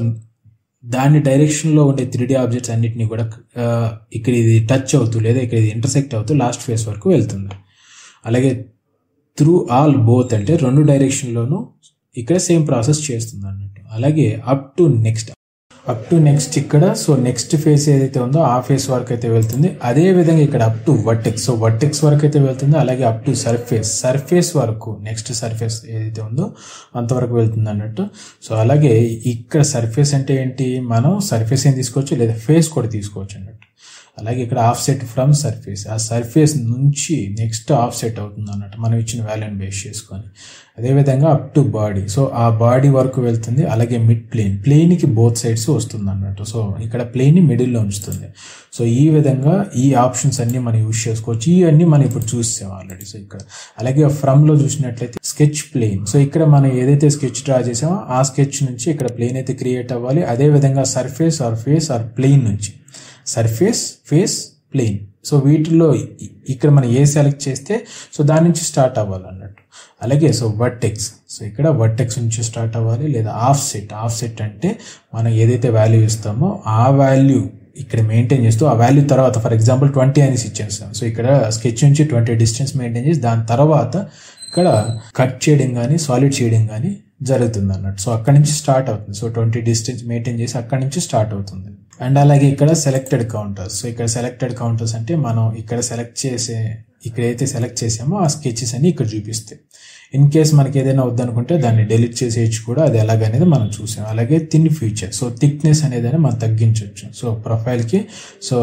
A: దాని డైరెక్షన్లో ఉండే త్రీ డీ ఆబ్జెక్ట్స్ అన్నిటిని కూడా ఇక్కడ ఇది టచ్ అవుతూ లేదా ఇక్కడ ఇది ఇంటర్సెక్ట్ అవుతూ లాస్ట్ ఫేస్ వరకు వెళ్తుంది అలాగే త్రూ ఆల్ బోత్ అంటే రెండు డైరెక్షన్లోనూ ఇక్కడ సేమ్ ప్రాసెస్ చేస్తుంది అన్నట్టు అలాగే up to next up to next ఇక్కడ సో నెక్స్ట్ ఫేస్ ఏదైతే ఉందో ఆ ఫేస్ వరకు అయితే వెళ్తుంది అదే విధంగా ఇక్కడ up to vertex so vertex వరకు అయితే వెళ్తుంది అలాగే అప్ టు సర్ఫేస్ సర్ఫేస్ వరకు నెక్స్ట్ సర్ఫేస్ ఏదైతే ఉందో అంతవరకు వెళ్తుంది అన్నట్టు సో అలాగే ఇక్కడ సర్ఫేస్ అంటే ఏంటి మనం సర్ఫేస్ ఏం తీసుకోవచ్చు లేదా ఫేస్ కూడా తీసుకోవచ్చు అన్నట్టు అలాగే ఇక్కడ ఆఫ్ సెట్ ఫ్రమ్ సర్ఫేస్ ఆ సర్ఫేస్ నుంచి నెక్స్ట్ ఆఫ్ సెట్ అవుతుంది అన్నట్టు మనం ఇచ్చిన వాల్యూని బేస్ చేసుకొని అదేవిధంగా అప్ టు బాడీ సో ఆ బాడీ వరకు వెళ్తుంది అలాగే మిడ్ ప్లేన్ ప్లేన్కి బోత్ సైడ్స్ వస్తుంది అన్నట్టు సో ఇక్కడ ప్లేన్ని మిడిల్లో ఉంచుతుంది సో ఈ విధంగా ఈ ఆప్షన్స్ అన్ని మనం యూజ్ చేసుకోవచ్చు ఇవన్నీ మనం ఇప్పుడు చూసాం ఆల్రెడీ సో ఇక్కడ అలాగే ఫ్రమ్లో చూసినట్లయితే స్కెచ్ ప్లేన్ సో ఇక్కడ మనం ఏదైతే స్కెచ్ డ్రా చేసామో ఆ స్కెచ్ నుంచి ఇక్కడ ప్లేన్ అయితే క్రియేట్ అవ్వాలి అదేవిధంగా surface or face or plane నుంచి సర్ఫేస్ ఫేస్ ప్లేన్ సో వీటిల్లో ఇక్కడ మనం ఏ సెలెక్ట్ చేస్తే సో దాని నుంచి స్టార్ట్ అవ్వాలి అన్నట్టు అలాగే సో వర్టెక్స్ సో ఇక్కడ వర్టెక్స్ నుంచి స్టార్ట్ అవ్వాలి లేదా ఆఫ్ సెట్ ఆఫ్ సెట్ అంటే మనం ఏదైతే వాల్యూ ఇస్తామో ఆ వాల్యూ ఇక్కడ మెయింటైన్ చేస్తూ ఆ వాల్యూ తర్వాత ఫర్ ఎగ్జాంపుల్ ట్వంటీ అనేసి ఇచ్చేస్తాం సో ఇక్కడ స్కెచ్ నుంచి ట్వంటీ డిస్టెన్స్ మెయింటైన్ చేసి దాని తర్వాత ఇక్కడ కట్ చేయడం కానీ సాలిడ్ చేయడం కానీ జరుగుతుంది అన్నట్టు సో అక్కడ నుంచి స్టార్ట్ అవుతుంది సో ట్వంటీ డిస్టెన్స్ మెయింటైన్ చేసి అక్కడ నుంచి స్టార్ట్ అవుతుంది అండ్ అలాగే ఇక్కడ సెలెక్టెడ్ కౌంటర్స్ సో ఇక్కడ సెలెక్టెడ్ కౌంటర్స్ అంటే మనం ఇక్కడ సెలెక్ట్ చేసే ఇక్కడ అయితే సెలెక్ట్ చేసామో ఆ స్కెచెస్ అన్ని ఇక్కడ చూపిస్తాయి ఇన్ కేస్ మనకి ఏదైనా వద్దనుకుంటే దాన్ని డెలిట్ చేసేయచ్చు కూడా అది ఎలాగనేది మనం చూసాం అలాగే థిన్ ఫీచర్ సో థిక్నెస్ అనేది మనం తగ్గించవచ్చు సో ప్రొఫైల్కి సో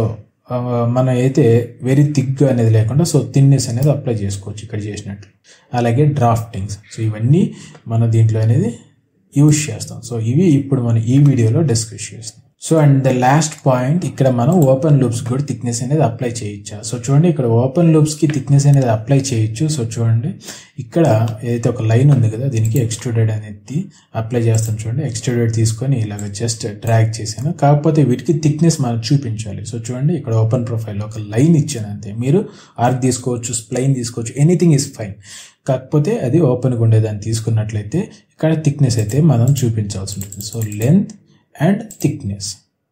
A: మనం అయితే వెరీ థిక్గా అనేది లేకుండా సో థిన్నెస్ అనేది అప్లై చేసుకోవచ్చు ఇక్కడ చేసినట్టు అలాగే డ్రాఫ్టింగ్స్ సో ఇవన్నీ మన దీంట్లో అనేది యూజ్ చేస్తాం సో ఇవి ఇప్పుడు మనం ఈ వీడియోలో డిస్కస్ చేస్తాం so and the last point ఇక్కడ మనం ఓపెన్ లూప్స్ కూడా థిక్నెస్ అనేది అప్లై చేయొచ్చా సో చూడండి ఇక్కడ ఓపెన్ లూప్స్కి థిక్నెస్ అనేది అప్లై చేయొచ్చు సో చూడండి ఇక్కడ ఏదైతే ఒక లైన్ ఉంది కదా దీనికి ఎక్స్ట్రూడెడ్ అనేది అప్లై చేస్తాం చూడండి ఎక్స్ట్రూడెడ్ తీసుకొని ఇలాగ జస్ట్ డ్రాగ్ చేశాను కాకపోతే వీటికి థిక్నెస్ మనం చూపించాలి సో చూడండి ఇక్కడ ఓపెన్ ప్రొఫైల్ ఒక లైన్ ఇచ్చాను అంతే మీరు ఆర్క్ తీసుకోవచ్చు స్ప్లైన్ తీసుకోవచ్చు ఎనీథింగ్ ఇస్ ఫైన్ కాకపోతే అది ఓపెన్గా ఉండేదాన్ని తీసుకున్నట్లయితే ఇక్కడ థిక్నెస్ అయితే మనం చూపించాల్సి ఉంటుంది సో లెంత్ అండ్ థిక్నెస్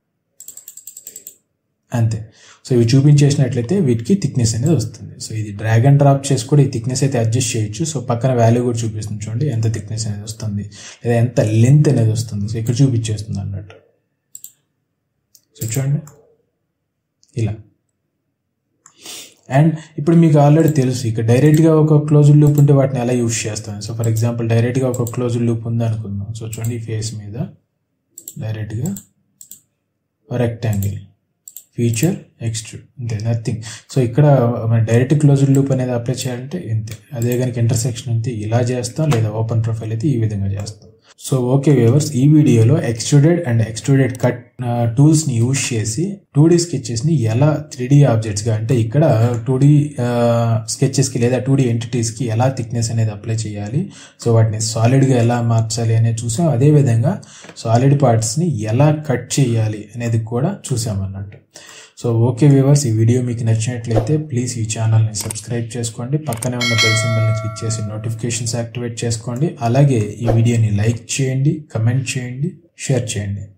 A: అంతే సో ఇవి చూపించేసినట్లయితే వీటికి థిక్నెస్ అనేది వస్తుంది సో ఇది డ్రాగ్ అండ్ డ్రాప్ చేసి కూడా ఈ థిక్నెస్ అయితే అడ్జస్ట్ చేయొచ్చు సో పక్కన వాల్యూ కూడా చూపిస్తుంది చూడండి ఎంత థిక్నెస్ అనేది వస్తుంది లేదా ఎంత లెంత్ అనేది వస్తుంది సో ఇక్కడ చూపించేస్తుంది అన్నట్టు సో చూడండి ఇలా అండ్ ఇప్పుడు మీకు ఆల్రెడీ తెలుసు ఇక డైరెక్ట్గా ఒక క్లోజ్డ్ లూప్ ఉంటే వాటిని ఎలా యూస్ చేస్తాను సో ఫర్ ఎగ్జాంపుల్ డైరెక్ట్గా ఒక క్లోజ్డ్ లూప్ ఉంది అనుకుందాం సో చూడండి ఈ ఫేస్ మీద డైరెక్ట్గా రెక్టాంగిల్ ఫీచర్ ఎక్స్ట్రూడ్ అంతే నథింగ్ సో ఇక్కడ మన డైరెక్ట్ క్లోజ్డ్ లూప్ అనేది అప్లై చేయాలంటే ఇంతే అదే కనుక ఇంటర్సెక్షన్ అయితే ఇలా చేస్తాం లేదా ఓపెన్ ప్రొఫైల్ అయితే ఈ విధంగా చేస్తాం సో ఓకే వ్యూవర్స్ ఈ వీడియోలో extruded and extruded cut tools ని యూజ్ చేసి టూ డీ స్కెచెస్ ని ఎలా త్రీ డీ ఆబ్జెక్ట్స్ గా అంటే ఇక్కడ టూ డీ స్కెచెస్ కి లేదా టూ డీ ఎంటిటీస్ కి ఎలా థిక్నెస్ అనేది అప్లై చేయాలి సో వాటిని సాలిడ్ గా ఎలా మార్చాలి అనేది చూసాం అదే విధంగా సాలిడ్ పార్ట్స్ ని ఎలా కట్ చేయాలి అనేది కూడా చూసాం అన్నట్టు సో ఓకే వ్యూవర్స్ ఈ వీడియో మీకు నచ్చినట్లయితే ప్లీజ్ ఈ ఛానల్ని సబ్స్క్రైబ్ చేసుకోండి పక్కనే ఉన్న బెల్ సింబల్ని క్లిక్ చేసి నోటిఫికేషన్స్ యాక్టివేట్ చేసుకోండి అలాగే ఈ వీడియోని లైక్ చేయండి కమెంట్ చేయండి షేర్ చేయండి